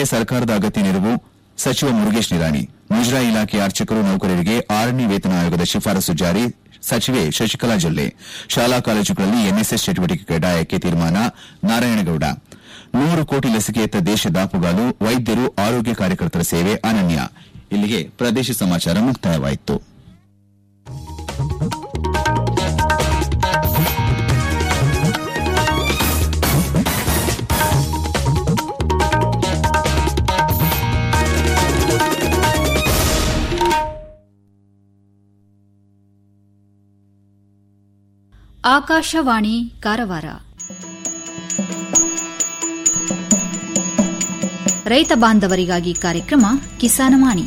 ರೈತರಿಗೆ ಸರ್ಕಾರದ ಅಗತ್ಯ ನೆರವು ಸಚಿವ ಮುರುಗೇಶ್ ನಿರಾಣಿ ಮುಜರಾಯಿ ಇಲಾಖೆಯ ಅರ್ಚಕರು ನೌಕರರಿಗೆ ಆರನೇ ವೇತನ ಆಯೋಗದ ಶಿಫಾರಸು ಜಾರಿ ಸಚಿವೆ ಶಶಿಕಲಾ ಜೊಲ್ಲೆ ಶಾಲಾ ಕಾಲೇಜುಗಳಲ್ಲಿ ಎನ್ಎಸ್ಎಸ್ ಚಟುವಟಿಕೆ ಕಡ್ಡಾಯಕ್ಕೆ ತೀರ್ಮಾನ ನಾರಾಯಣಗೌಡ ನೂರು ಕೋಟಿ ಲಸಿಕೆಯತ್ತ ದೇಶ ದಾಪುಗಾಲು ವೈದ್ಯರು ಆರೋಗ್ಯ ಕಾರ್ಯಕರ್ತರ ಸೇವೆ ಅನನ್ಯ ಇಲ್ಲಿಗೆ ಪ್ರದೇಶ ಸಮಾಚಾರ ಮುಕ್ತಾಯವಾಯಿತು ಆಕಾಶವಾಣಿ ಕಾರವಾರ ರೈತ ಬಾಂಧವರಿಗಾಗಿ ಕಾರ್ಯಕ್ರಮ ಕಿಸಾನವಾಣಿ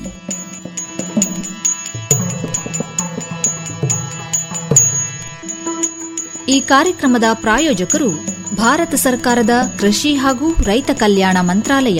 ಈ ಕಾರ್ಯಕ್ರಮದ ಪ್ರಾಯೋಜಕರು ಭಾರತ ಸರ್ಕಾರದ ಕೃಷಿ ಹಾಗೂ ರೈತ ಕಲ್ಯಾಣ ಮಂತ್ರಾಲಯ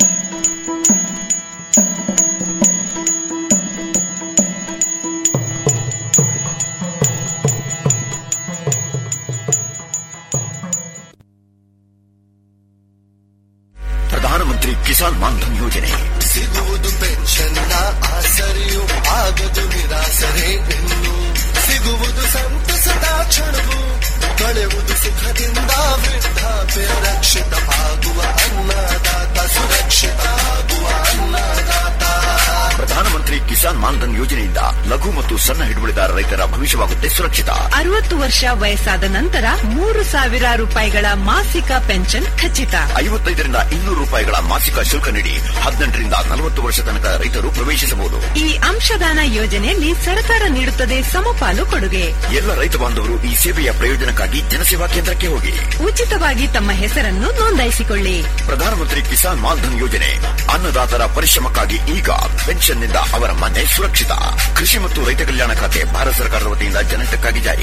ಪ್ರಧಾನಮಂತ್ರಿ ಕಿಸಾನ್ ಮಾನ್ಧನ್ ಯೋಜನೆ ಸಿಗುವುದು ಪೆನ್ಷನ್ನ ಆಸರೆಯು ಆಗದು ನಿರಾಸರೆ ಇನ್ನು ಸಿಗುವುದು ಸಂತಸದ ಕ್ಷಣವು ಕಳೆಯುವುದು ಸುಖದಿಂದ ವೃದ್ಧಾಪ್ಯ ರಕ್ಷಿತ ಆಗುವ ಅನ್ನದಾತ ಸುರಕ್ಷಿತ ಆಗುವ ಅನ್ನದಾತ ಪ್ರಧಾನಮಂತ್ರಿ ಕಿಸಾನ್ ಮಾನ್ಧನ್ ಯೋಜನೆಯಿಂದ ಲಘು ಮತ್ತು ಸಣ್ಣ ಹಿಡುವಳಿದಾರ ರೈತರ ಭವಿಷ್ಯವಾಗುತ್ತೆ ಸುರಕ್ಷಿತ ಅರವತ್ತು ವರ್ಷ ವಯಸ್ಸಾದ ನಂತರ ಮೂರು ಸಾವಿರ ರೂಪಾಯಿಗಳ ಮಾಸಿಕ ಪೆನ್ಷನ್ ಖಚಿತ ಐವತ್ತೈದರಿಂದ ಇನ್ನೂರು ರೂಪಾಯಿಗಳ ಮಾಸಿಕ ಶುಲ್ಕ ನೀಡಿ ಹದಿನೆಂಟರಿಂದ ನಲವತ್ತು ವರ್ಷ ತನಕ ರೈತರು ಪ್ರವೇಶಿಸಬಹುದು ಈ ಅಂಶದಾನ ಯೋಜನೆಯಲ್ಲಿ ಸರ್ಕಾರ ನೀಡುತ್ತದೆ ಸಮಪಾಲು ಕೊಡುಗೆ ಎಲ್ಲ ರೈತ ಬಾಂಧವರು ಈ ಸೇವೆಯ ಪ್ರಯೋಜನಕ್ಕಾಗಿ ಜನಸೇವಾ ಕೇಂದ್ರಕ್ಕೆ ಹೋಗಿ ಉಚಿತವಾಗಿ ತಮ್ಮ ಹೆಸರನ್ನು ನೋಂದಾಯಿಸಿಕೊಳ್ಳಿ ಪ್ರಧಾನಮಂತ್ರಿ ಕಿಸಾನ್ ಮಾನ್ಧನ್ ಯೋಜನೆ ಅನ್ನದಾತರ ಪರಿಶ್ರಮಕ್ಕಾಗಿ ಈಗ ಪೆನ್ಷನ್ನಿಂದ ಅವರ ಮನೆ ಸುರಕ್ಷಿತ ಕೃಷಿ ಮತ್ತು ರೈತ ಕಲ್ಯಾಣ ಖಾತೆ ಭಾರತ ಸರ್ಕಾರದ ವತಿಯಿಂದ ಜನಹಿತಕ್ಕಾಗಿ ಜಾರಿ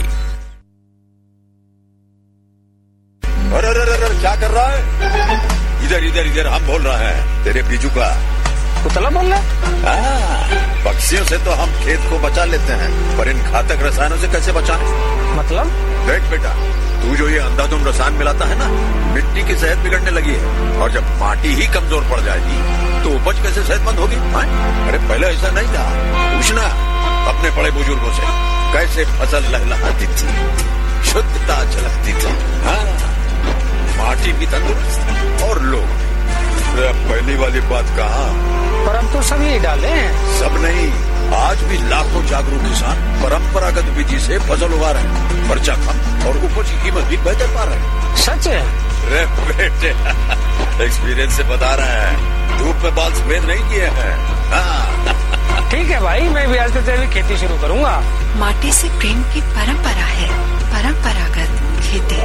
अरे अरे अरे क्या कर रहा है इधर इधर इधर हम बोल रहे हैं तेरे बीजू का पुतला बोल रहा हाँ, पक्षियों से तो हम खेत को बचा लेते हैं पर इन घातक रसायनों से कैसे बचाएं? मतलब देख बेटा तू जो ये अंधाधुंध रसायन मिलाता है ना मिट्टी की सेहत बिगड़ने लगी है और जब माटी ही कमजोर पड़ जाएगी तो उपज कैसे सेहतमंद होगी हाँ? अरे पहले ऐसा नहीं था पूछना अपने बड़े बुजुर्गों से कैसे फसल लहलहाती थी शुद्धता झलकती थी हाँ माटी भी तंदुरुस्त और लोग अरे अब पहली वाली बात कहा पर हम तो सब यही डाले हैं सब नहीं आज भी लाखों जागरूक किसान परंपरागत विधि से फसल उगा रहे हैं खर्चा कम और उपज की कीमत भी बेहतर पा रहे हैं सच है अरे बेटे एक्सपीरियंस से बता रहे हैं धूप में बाल सफेद नहीं किए हैं हाँ, ठीक है भाई मैं भी आज से तेरी खेती शुरू करूंगा माटी से प्रेम की परंपरा है परंपरागत खेती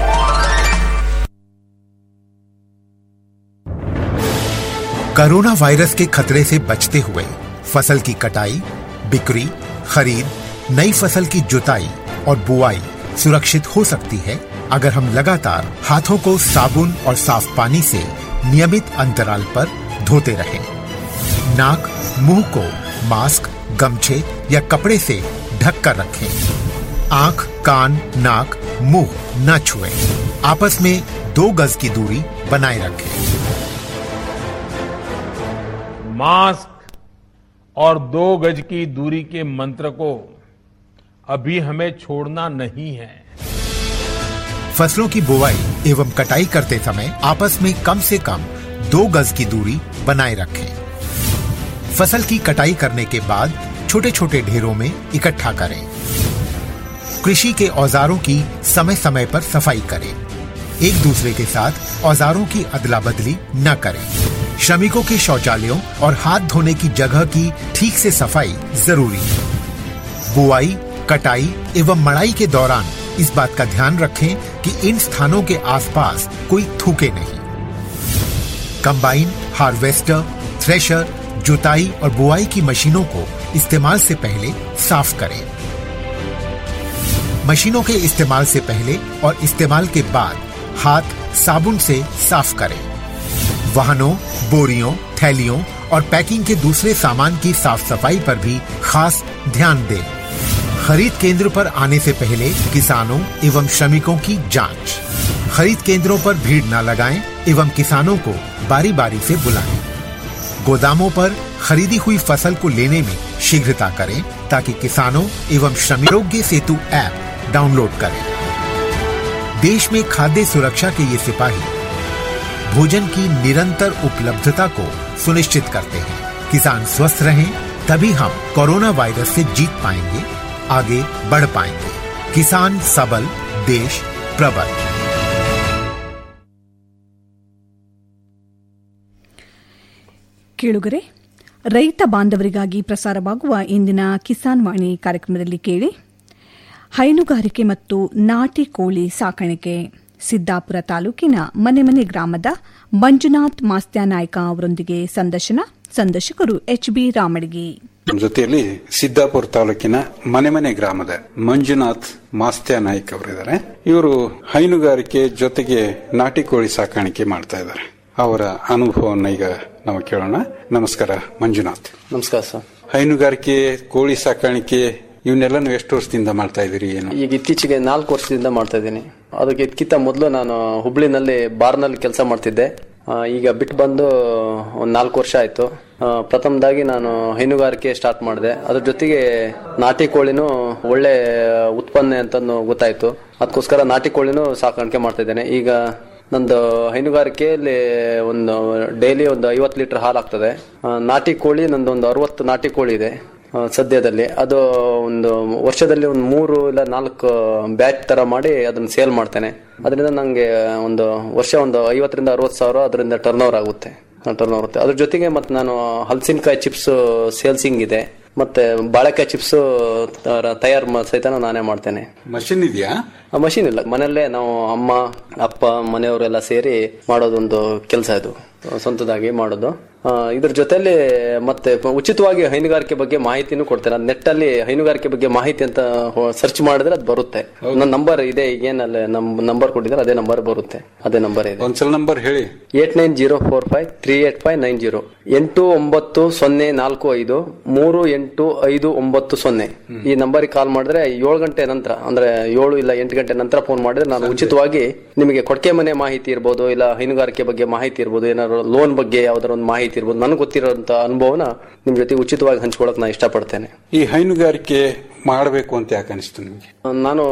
कोरोना वायरस के खतरे से बचते हुए फसल की कटाई बिक्री खरीद नई फसल की जुताई और बुआई सुरक्षित हो सकती है अगर हम लगातार हाथों को साबुन और साफ पानी से नियमित अंतराल पर धोते रहें। नाक मुंह को मास्क गमछे या कपड़े से ढक कर रखें आंख कान नाक मुंह न छुएं। आपस में दो गज की दूरी बनाए रखें मास्क और दो गज की दूरी के मंत्र को अभी हमें छोड़ना नहीं है फसलों की बुवाई एवं कटाई करते समय आपस में कम से कम दो गज की दूरी बनाए रखें फसल की कटाई करने के बाद छोटे छोटे ढेरों में इकट्ठा करें कृषि के औजारों की समय समय पर सफाई करें एक दूसरे के साथ औजारों की अदला बदली न करें श्रमिकों के शौचालयों और हाथ धोने की जगह की ठीक से सफाई जरूरी है बुआई कटाई एवं मड़ाई के दौरान इस बात का ध्यान रखें कि इन स्थानों के आसपास कोई थूके नहीं कंबाइन हार्वेस्टर थ्रेशर जुताई और बुआई की मशीनों को इस्तेमाल से पहले साफ करें मशीनों के इस्तेमाल से पहले और इस्तेमाल के बाद हाथ साबुन से साफ करें वाहनों बोरियों थैलियों और पैकिंग के दूसरे सामान की साफ सफाई पर भी खास ध्यान दें खरीद केंद्र पर आने से पहले किसानों एवं श्रमिकों की जांच खरीद केंद्रों पर भीड़ न लगाएं एवं किसानों को बारी बारी से बुलाएं गोदामों पर खरीदी हुई फसल को लेने में शीघ्रता करें ताकि किसानों एवं श्रमियोग्य सेतु ऐप डाउनलोड करें देश में खाद्य सुरक्षा के ये सिपाही भोजन की निरंतर उपलब्धता को सुनिश्चित करते हैं किसान स्वस्थ रहें तभी हम कोरोना वायरस से जीत पाएंगे आगे बढ़ पाएंगे किसान सबल देश प्रबल ಕೇಳುಗರೆ ರೈತ ಬಾಂಧವರಿಗಾಗಿ ಪ್ರಸಾರವಾಗುವ ಇಂದಿನ ಕಿಸಾನ್ ವಾಣಿ ಕಾರ್ಯಕ್ರಮದಲ್ಲಿ ಕೇಳಿ ಹೈನುಗಾರಿಕೆ ಮತ್ತು ನಾಟಿ ಕೋಳಿ ಸಾಕಾಣಿಕೆ ಸಿದ್ದಾಪುರ ತಾಲೂಕಿನ ಮನೆಮನೆ ಗ್ರಾಮದ ಮಂಜುನಾಥ್ ಮಾಸ್ತ್ಯಾನಾಯ್ಕ ಅವರೊಂದಿಗೆ ಸಂದರ್ಶನ ಸಂದರ್ಶಕರು ಎಚ್ ಬಿ ರಾಮಡಿಗಿ ನಮ್ಮ ಜೊತೆಯಲ್ಲಿ ಸಿದ್ದಾಪುರ ತಾಲೂಕಿನ ಮನೆಮನೆ ಗ್ರಾಮದ ಮಂಜುನಾಥ್ ಮಾಸ್ತ್ಯ ನಾಯ್ಕ್ ಅವರಿದ್ದಾರೆ ಇವರು ಹೈನುಗಾರಿಕೆ ಜೊತೆಗೆ ನಾಟಿ ಕೋಳಿ ಸಾಕಾಣಿಕೆ ಮಾಡ್ತಾ ಇದ್ದಾರೆ ಅವರ ಅನುಭವವನ್ನು ಈಗ ನಾವು ಕೇಳೋಣ ನಮಸ್ಕಾರ ಮಂಜುನಾಥ್ ನಮಸ್ಕಾರ ಸರ್ ಹೈನುಗಾರಿಕೆ ಕೋಳಿ ಸಾಕಾಣಿಕೆ ಇವನ್ನೆಲ್ಲ ನೀವು ಎಷ್ಟು ವರ್ಷದಿಂದ ಮಾಡ್ತಾ ಇದ್ದೀರಿ ಏನು ಈಗ ಇತ್ತೀಚೆಗೆ ನಾಲ್ಕು ವರ್ಷದಿಂದ ಮಾಡ್ತಾ ಇದ್ದೀನಿ ಅದಕ್ಕೆ ಇದಕ್ಕಿಂತ ಮೊದಲು ನಾನು ಹುಬ್ಳಿನಲ್ಲಿ ಬಾರ್ನಲ್ಲಿ ಕೆಲಸ ಮಾಡ್ತಿದ್ದೆ ಆ, ಈಗ ಬಿಟ್ಟು ಬಂದು ಒಂದು ನಾಲ್ಕು ವರ್ಷ ಆಯ್ತು ಆ, ಪ್ರಥಮದಾಗಿ ನಾನು ಹೈನುಗಾರಿಕೆ ಸ್ಟಾರ್ಟ್ ಮಾಡಿದೆ ಅದ್ರ ಜೊತೆಗೆ ನಾಟಿ ಕೋಳಿನೂ ಒಳ್ಳೆ ಉತ್ಪನ್ನ ಅಂತ ಗೊತ್ತಾಯ್ತು ಅದಕ್ಕೋಸ್ಕರ ನಾಟಿ ಕೋಳಿನೂ ಸಾಕಾಣಿಕೆ ಮಾಡ್ತಾ ಇದ್ದೇನೆ ಈಗ ನಂದು ಹೈನುಗಾರಿಕೆಯಲ್ಲಿ ಒಂದು ಡೈಲಿ ಒಂದು ಐವತ್ತು ಲೀಟರ್ ಹಾಲು ಆಗ್ತದೆ ಆ, ನಾಟಿ ಕೋಳಿ ನಂದು ಒಂದು ಅರವತ್ತು ನಾಟಿ ಕೋಳಿ ಇದೆ ಆ, ಸದ್ಯದಲ್ಲಿ ಅದು ಒಂದು ವರ್ಷದಲ್ಲಿ ಒಂದು ಮೂರು ಇಲ್ಲ ನಾಲ್ಕು ಬ್ಯಾಚ್ ತರ ಮಾಡಿ ಅದನ್ನ ಸೇಲ್ ಮಾಡ್ತೇನೆ ಅದರಿಂದ ನಂಗೆ ಒಂದು ವರ್ಷ ಒಂದು ಐವತ್ತರಿಂದ ಅರವತ್ತು ಸಾವಿರ ಅದರಿಂದ ಟರ್ನ್ ಓವರ್ ಆಗುತ್ತೆ ಟರ್ನ್ ಓವರ್ ಅದ್ರ ಜೊತೆಗೆ ಮತ್ತೆ ನಾನು ಹಲಸಿನಕಾಯಿ ಚಿಪ್ಸ್ ಸೇಲ್ಸಿಂಗ್ ಇದೆ ಮತ್ತೆ ಬಾಳೆಕಾಯಿ ಚಿಪ್ಸ್ ತಯಾರು ಸಹಿತ ನಾನೇ ಮಾಡ್ತೇನೆ ಮಷಿನ್ ಇದೆಯಾ ಮಷೀನ್ ಇಲ್ಲ ಮನೆಯಲ್ಲೇ ನಾವು ಅಮ್ಮ ಅಪ್ಪ ಮನೆಯವರೆಲ್ಲ ಸೇರಿ ಮಾಡೋದೊಂದು ಕೆಲಸ ಇದು ಸ್ವಂತದಾಗಿ ಮಾಡೋದು ಆ, ಇದ್ರ ಜೊತೆಲಿ ಮತ್ತೆ ಉಚಿತವಾಗಿ ಹೈನುಗಾರಿಕೆ ಬಗ್ಗೆ ಮಾಹಿತಿನೂ ಕೊಡ್ತೇನೆ ನೆಟ್ ಅಲ್ಲಿ ಹೈನುಗಾರಿಕೆ ಬಗ್ಗೆ ಮಾಹಿತಿ ಅಂತ ಸರ್ಚ್ ಮಾಡಿದ್ರೆ ಅದು ಬರುತ್ತೆ ನನ್ನ ನಂಬರ್ ಇದೆ ಈಗೇನಲ್ಲಿ ನಮ್ ನಂಬರ್ ಕೊಟ್ಟಿದ್ದಾರೆ ಅದೇ ನಂಬರ್ ಬರುತ್ತೆ ಅದೇ ನಂಬರ್ ಇದೆ ಒಂದ್ಸಲ ನಂಬರ್ ಹೇಳಿ eight nine zero four five three eight five nine zero ಎಂಟು ಒಂಬತ್ತು ಸೊನ್ನೆ ನಾಲ್ಕು ಐದು ಮೂರು ಎಂಟು ಐದು ಒಂಬತ್ತು ಸೊನ್ನೆ ಈ ನಂಬರಿಗೆ ಕಾಲ್ ಮಾಡಿದ್ರೆ ಏಳು ಗಂಟೆ ನಂತರ ಅಂದ್ರೆ ಏಳು ಇಲ್ಲ ಎಂಟು ಗಂಟೆ ನಂತರ ಫೋನ್ ಮಾಡಿದ್ರೆ ನಾನು ಉಚಿತವಾಗಿ ನಿಮಗೆ ಕೊಡ್ಕೆ ಮನೆ ಮಾಹಿತಿ ಇರ್ಬೋದು ಇಲ್ಲ ಹೈನುಗಾರಿಕೆ ಬಗ್ಗೆ ಮಾಹಿತಿ ಇರ್ಬೋದು ಏನಾದ್ರು ಲೋನ್ ಬಗ್ಗೆ ಯಾವ್ದಾರ ಒಂದು ಮಾಹಿತಿ ಇರ್ಬೋದು ನನಗೆ ಗೊತ್ತಿರೋಂತ ಅನುಭವನ ನಿಮ್ ಜೊತೆ ಉಚಿತವಾಗಿ ಹಂಚ್ಕೊಳಕ್ ನಾನು ಇಷ್ಟಪಡ್ತೇನೆ ಈ ಹೈನುಗಾರಿಕೆ ಮಾಡಬೇಕು ಅಂತ ಯಾಕೆ ಅನಿಸ್ತು ನಿಮ್ಗೆ ನಾನು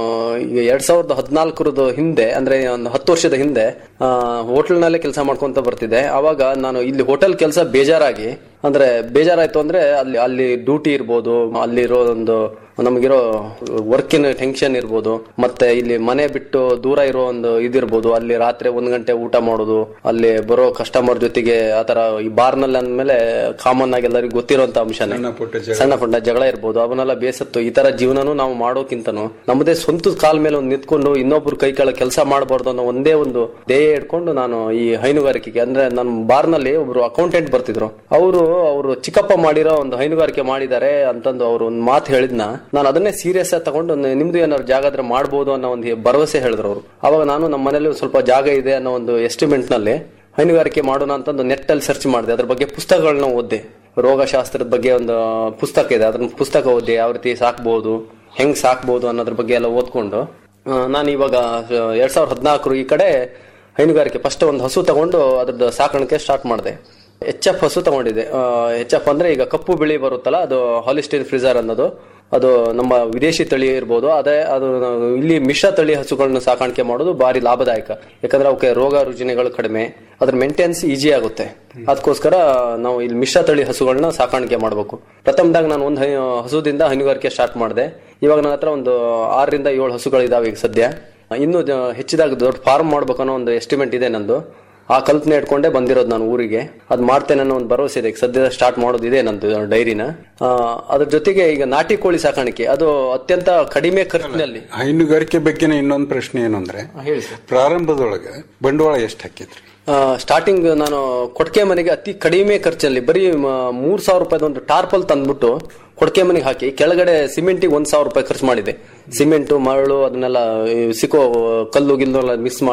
ಈಗ ಎರಡ್ ಸಾವಿರದ ಹದಿನಾಲ್ಕರದ್ದು ಹಿಂದೆ ಅಂದ್ರೆ ಒಂದು ಹತ್ತು ವರ್ಷದ ಹಿಂದೆ ಹೋಟೆಲ್ನಲ್ಲೇ ಕೆಲಸ ಮಾಡ್ಕೊಂತ ಬರ್ತಿದ್ದೆ ಅವಾಗ ನಾನು ಇಲ್ಲಿ ಹೋಟೆಲ್ ಕೆಲಸ ಬೇಜಾರಾಗಿ ಅಂದ್ರೆ ಬೇಜಾರಾಯ್ತು ಅಂದ್ರೆ ಅಲ್ಲಿ ಅಲ್ಲಿ ಡ್ಯೂಟಿ ಇರ್ಬೋದು ಅಲ್ಲಿರೋ ಒಂದು ನಮಗಿರೋ ವರ್ಕಿನ ಟೆನ್ಷನ್ ಇರ್ಬೋದು ಮತ್ತೆ ಇಲ್ಲಿ ಮನೆ ಬಿಟ್ಟು ದೂರ ಇರೋ ಒಂದು ಇದಿರ್ಬೋದು ಅಲ್ಲಿ ರಾತ್ರಿ ಒಂದ್ ಗಂಟೆ ಊಟ ಮಾಡೋದು ಅಲ್ಲಿ ಬರೋ ಕಸ್ಟಮರ್ ಜೊತೆಗೆ ಆತರ ಈ ಬಾರ್ನಲ್ಲಿ ಅಂದ್ಮೇಲೆ ಕಾಮನ್ ಆಗಿ ಎಲ್ಲರಿಗೂ ಗೊತ್ತಿರೋಂತ ಅಂಶನೇ ಸಣ್ಣ ಪುಟ್ಟ ಜಗಳ ಇರ್ಬೋದು ಅವನ್ನೆಲ್ಲ ಬೇಸತ್ತು ಈ ತರ ಜೀವನನೂ ನಾವು ಮಾಡೋಕ್ಕಿಂತನೂ ನಮ್ಮದೇ ಸ್ವಂತ ಕಾಲ್ ಮೇಲೆ ಒಂದು ನಿಂತ್ಕೊಂಡು ಇನ್ನೊಬ್ರು ಕೈ ಕೆಳ ಕೆಲಸ ಮಾಡಬಾರ್ದು ಅನ್ನೋ ಒಂದೇ ಒಂದು ಧ್ಯೇಯ ಇಟ್ಕೊಂಡು ನಾನು ಈ ಹೈನುಗಾರಿಕೆಗೆ ಅಂದ್ರೆ ನನ್ನ ಬಾರ್ನಲ್ಲಿ ಒಬ್ರು ಅಕೌಂಟೆಂಟ್ ಬರ್ತಿದ್ರು ಅವರು ಅವರು ಚಿಕ್ಕಪ್ಪ ಮಾಡಿರೋ ಒಂದು ಹೈನುಗಾರಿಕೆ ಮಾಡಿದ್ದಾರೆ ಅಂತಂದು ಅವರು ಒಂದು ಮಾತು ಹೇಳಿದ್ನ ನಾನು ಅದನ್ನೇ ಸೀರಿಯಸ್ ಆಗಿ ತಗೊಂಡು ನ- ನಿಮ್ದು ಏನಾದ್ರು ಜಾಗ ಆದ್ರೆ ಮಾಡ್ಬೋದು ಅನ್ನೋ ಒಂದು ಭರವಸೆ ಹೇಳಿದ್ರು ಅವರು ಅವಾಗ ನಾನು ನಮ್ಮ ಮನೇಲಿ ಒಂದ್ ಸ್ವಲ್ಪ ಜಾಗ ಇದೆ ಅನ್ನೋ ಒಂದು ಎಸ್ಟಿಮೇಟ್ ನಲ್ಲಿ ಹೈನುಗಾರಿಕೆ ಮಾಡೋಣ ಅಂತಂದು ನೆಟ್ ಅಲ್ಲಿ ಸರ್ಚ್ ಮಾಡಿದೆ ಅದ್ರ ಬಗ್ಗೆ ಪುಸ್ತಕಗಳನ್ನ ಓದ್ದೆ ರೋಗಶಾಸ್ತ್ರದ ಬಗ್ಗೆ ಒಂದು ಪುಸ್ತಕ ಇದೆ ಅದನ್ನ ಪುಸ್ತಕ ಓದಿ ಯಾವ ರೀತಿ ಸಾಕ್ಬಹುದು ಹೆಂಗ್ ಸಾಕ್ಬಹುದು ಅನ್ನೋದ್ರ ಬಗ್ಗೆ ಎಲ್ಲ ಓದ್ಕೊಂಡು ಆ, ನಾನು ಇವಾಗ ಎರಡ್ ಸಾವಿರದ ಹದಿನಾಲ್ಕರು ಈ ಕಡೆ ಹೈನುಗಾರಿಕೆ ಫಸ್ಟ್ ಒಂದು ಹಸು ತಗೊಂಡು ಅದ್ರದ್ದು ಸಾಕಾಣಿಕೆ ಸ್ಟಾರ್ಟ್ ಮಾಡಿದೆ ಎಚ್ ಎಫ್ ಹಸು ತಗೊಂಡಿದೆ ಎಚ್ ಎಫ್ ಅಂದ್ರೆ ಈಗ ಕಪ್ಪು ಬಿಳಿ ಬರುತ್ತಲ್ಲ ಅದು ಹಾಲಿಸ್ಟಿನ್ ಫ್ರಿಜರ್ ಅನ್ನೋದು ಅದು ನಮ್ಮ ವಿದೇಶಿ ತಳಿ ಇರ್ಬೋದು ಅದೇ ಅದು ನಾವು ಇಲ್ಲಿ ಮಿಶ್ರ ತಳಿ ಹಸುಗಳನ್ನ ಸಾಕಾಣಿಕೆ ಮಾಡೋದು ಭಾರಿ ಲಾಭದಾಯಕ ಯಾಕಂದ್ರೆ ಅವಕ್ಕೆ ರೋಗ ರುಜಿನಗಳು ಕಡಿಮೆ ಅದ್ರ ಮೇಂಟೆನೆನ್ಸ್ ಈಜಿ ಆಗುತ್ತೆ ಅದಕ್ಕೋಸ್ಕರ ನಾವು ಇಲ್ಲಿ ಮಿಶ್ರ ತಳಿ ಹಸುಗಳನ್ನ ಸಾಕಾಣಿಕೆ ಮಾಡಬೇಕು ಪ್ರಥಮದಾಗ ನಾನು ಒಂದು ಹಸುದಿಂದ ಹೈನುಗಾರಿಕೆ ಸ್ಟಾರ್ಟ್ ಮಾಡಿದೆ ಇವಾಗ ನನ್ನ ಹತ್ರ ಒಂದು ಆರರಿಂದ ಏಳು ಹಸುಗಳಿದಾವೆ ಈಗ ಸದ್ಯ ಇನ್ನು ಜ- ಹೆಚ್ಚಿದಾಗ ದೊಡ್ಡ ಫಾರ್ಮ್ ಮಾಡ್ಬೇಕನ್ನೋ ಒಂದು ಎಸ್ಟಿಮೇಟ್ ಇದೆ ನಂದು ಆ ಕಲ್ಪನೆ ಇಟ್ಕೊಂಡೇ ಬಂದಿರೋದು ನಾನು ಊರಿಗೆ ಅದ್ ಮಾಡ್ತೇನೆ ಅನ್ನೋ ಒಂದು ಭರವಸೆ ಇದೆ ಈಗ ಸದ್ಯ ಸ್ಟಾರ್ಟ್ ಮಾಡೋದಿದೆ ನಂದು ಡೈರಿನ ಆ, ಅದ್ರ ಜೊತೆಗೆ ಈಗ ನಾಟಿ ಕೋಳಿ ಸಾಕಾಣಿಕೆ ಅದು ಅತ್ಯಂತ ಕಡಿಮೆ ಖರ್ಚಿನಲ್ಲಿ ಹೈನುಗಾರಿಕೆ ಬಗ್ಗೆನೇ ಇನ್ನೊಂದು ಪ್ರಶ್ನೆ ಏನು ಅಂದ್ರೆ ಹೇಳಿ ಸರ್ ಪ್ರಾರಂಭದೊಳಗೆ ಬಂಡವಾಳ ಎಷ್ಟು ಹಾಕಿದ್ರಿ ಸ್ಟಾರ್ಟಿಂಗ್ ನಾನು ಕೊಟ್ಕೆ ಮನೆಗೆ ಅತಿ ಕಡಿಮೆ ಖರ್ಚಲ್ಲಿ ಬರೀ ಮ- ಮೂರ್ ಸಾವಿರ ರೂಪಾಯಿದ ಒಂದು ಟಾರ್ಪಲ್ ತಂದ್ಬಿಟ್ಟು ಕೊಡ್ಕೆ ಮನೆಗೆ ಹಾಕಿ ಕೆಳಗಡೆ ಸಿಮೆಂಟಿಗೆ ಒಂದ್ ಸಾವಿರ ರೂಪಾಯಿ ಖರ್ಚು ಮಾಡಿದೆ ಸಿಮೆಂಟ್ ಮರಳು ಅದನ್ನೆಲ್ಲ ಈ ಸಿಕ್ಕೋ ಕಲ್ಲು ಗಿಲ್ಲು ಎಲ್ಲ ಮಿಕ್ಸ್ ಮಾಡಿ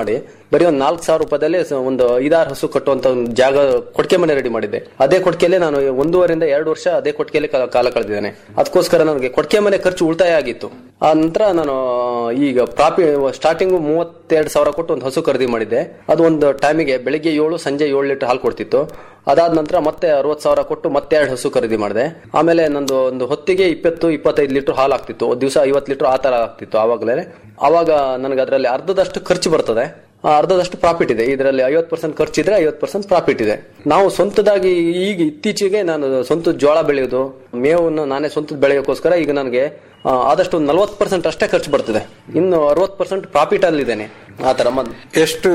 ಬರೀ ಒಂದು ನಾಲ್ಕು ಸಾವಿರ ರೂಪಾಯಿದಲ್ಲಿ ಸ- ಒಂದು ಐದಾರು ಹಸು ಕಟ್ಟುವಂತ ಒಂದು ಜಾಗ ಕೊಟ್ಟಿಗೆ ಮನೆ ರೆಡಿ ಮಾಡಿದ್ದೆ ಅದೇ ಕೊಟ್ಟಿಗೆಲೆ ನಾನು ಒಂದೂವರೆಯಿಂದ ಎರಡು ವರ್ಷ ಅದೇ ಕೊಟ್ಟಿಗೆಲೆ ಕಾಲ ಕಾಲ ಕಳೆದಿದ್ದೇನೆ ಅದಕ್ಕೋಸ್ಕರ ನನಗೆ ಕೊಟ್ಟಿಗೆ ಮನೆ ಖರ್ಚು ಉಳಿತಾಯ ಆಗಿತ್ತು ಆ ನಂತರ ನಾನು ಈಗ ಪ್ರಾಫಿ ಸ್ಟಾರ್ಟಿಂಗು ಮೂವತ್ತೆರಡು ಸಾವಿರ ಕೊಟ್ಟು ಒಂದು ಹಸು ಖರೀದಿ ಮಾಡಿದ್ದೆ ಅದು ಒಂದು ಟೈಮಿಗೆ ಬೆಳಿಗ್ಗೆ ಏಳು ಸಂಜೆ ಏಳು ಲೀಟರ್ ಹಾಲು ಕೊಡ್ತಿತ್ತು ಅದಾದ ನಂತರ ಮತ್ತೆ ಅರವತ್ತು ಸಾವಿರ ಕೊಟ್ಟು ಮತ್ತೆ ಎರಡು ಹಸು ಖರೀದಿ ಮಾಡಿದೆ ಆಮೇಲೆ ನಂದು ಒಂದು ಹೊತ್ತಿಗೆ ಇಪ್ಪತ್ತು ಇಪ್ಪತ್ತೈದು ಲೀಟರ್ ಹಾಲು ಆಗ್ತಿತ್ತು ದಿವಸ ಐವತ್ತು ಲೀಟರ್ ಆ ತರ ಆಗ್ತಿತ್ತು ಆವಾಗಲೇ ಆವಾಗ ನನಗೆ ಅದರಲ್ಲಿ ಅರ್ಧದಷ್ಟು ಖರ್ಚು ಬರ್ತದೆ ಆ ಅರ್ಧದಷ್ಟು ಪ್ರಾಫಿಟ್ ಇದೆ ಇದರಲ್ಲಿ ಐವತ್ತು ಪರ್ಸೆಂಟ್ ಖರ್ಚಿದ್ರೆ ಐವತ್ತು ಪರ್ಸೆಂಟ್ ಪ್ರಾಫಿಟ್ ಇದೆ ನಾವು ಸ್ವಂತದಾಗಿ ಈಗ ಇತ್ತೀಚೆಗೆ ನಾನು ಸ್ವಂತ ಜೋಳ ಬೆಳೆಯೋದು ಮೇವನ್ನು ನಾನೇ ಸ್ವಂತ ಬೆಳೆಯೋಕ್ಕೋಸ್ಕರ ಈಗ ನನಗೆ ಆ, ಆದಷ್ಟು ಒಂದು ನಲ್ವತ್ತು ಪರ್ಸೆಂಟ್ ಅಷ್ಟೇ ಖರ್ಚು ಬರ್ತದೆ ಇನ್ನು ಅರವತ್ತು ಪರ್ಸೆಂಟ್ ಪ್ರಾಫಿಟ್ ಅಲ್ಲಿದ್ದೇನೆ ಆ ತರ ಮದ್ ಎಷ್ಟು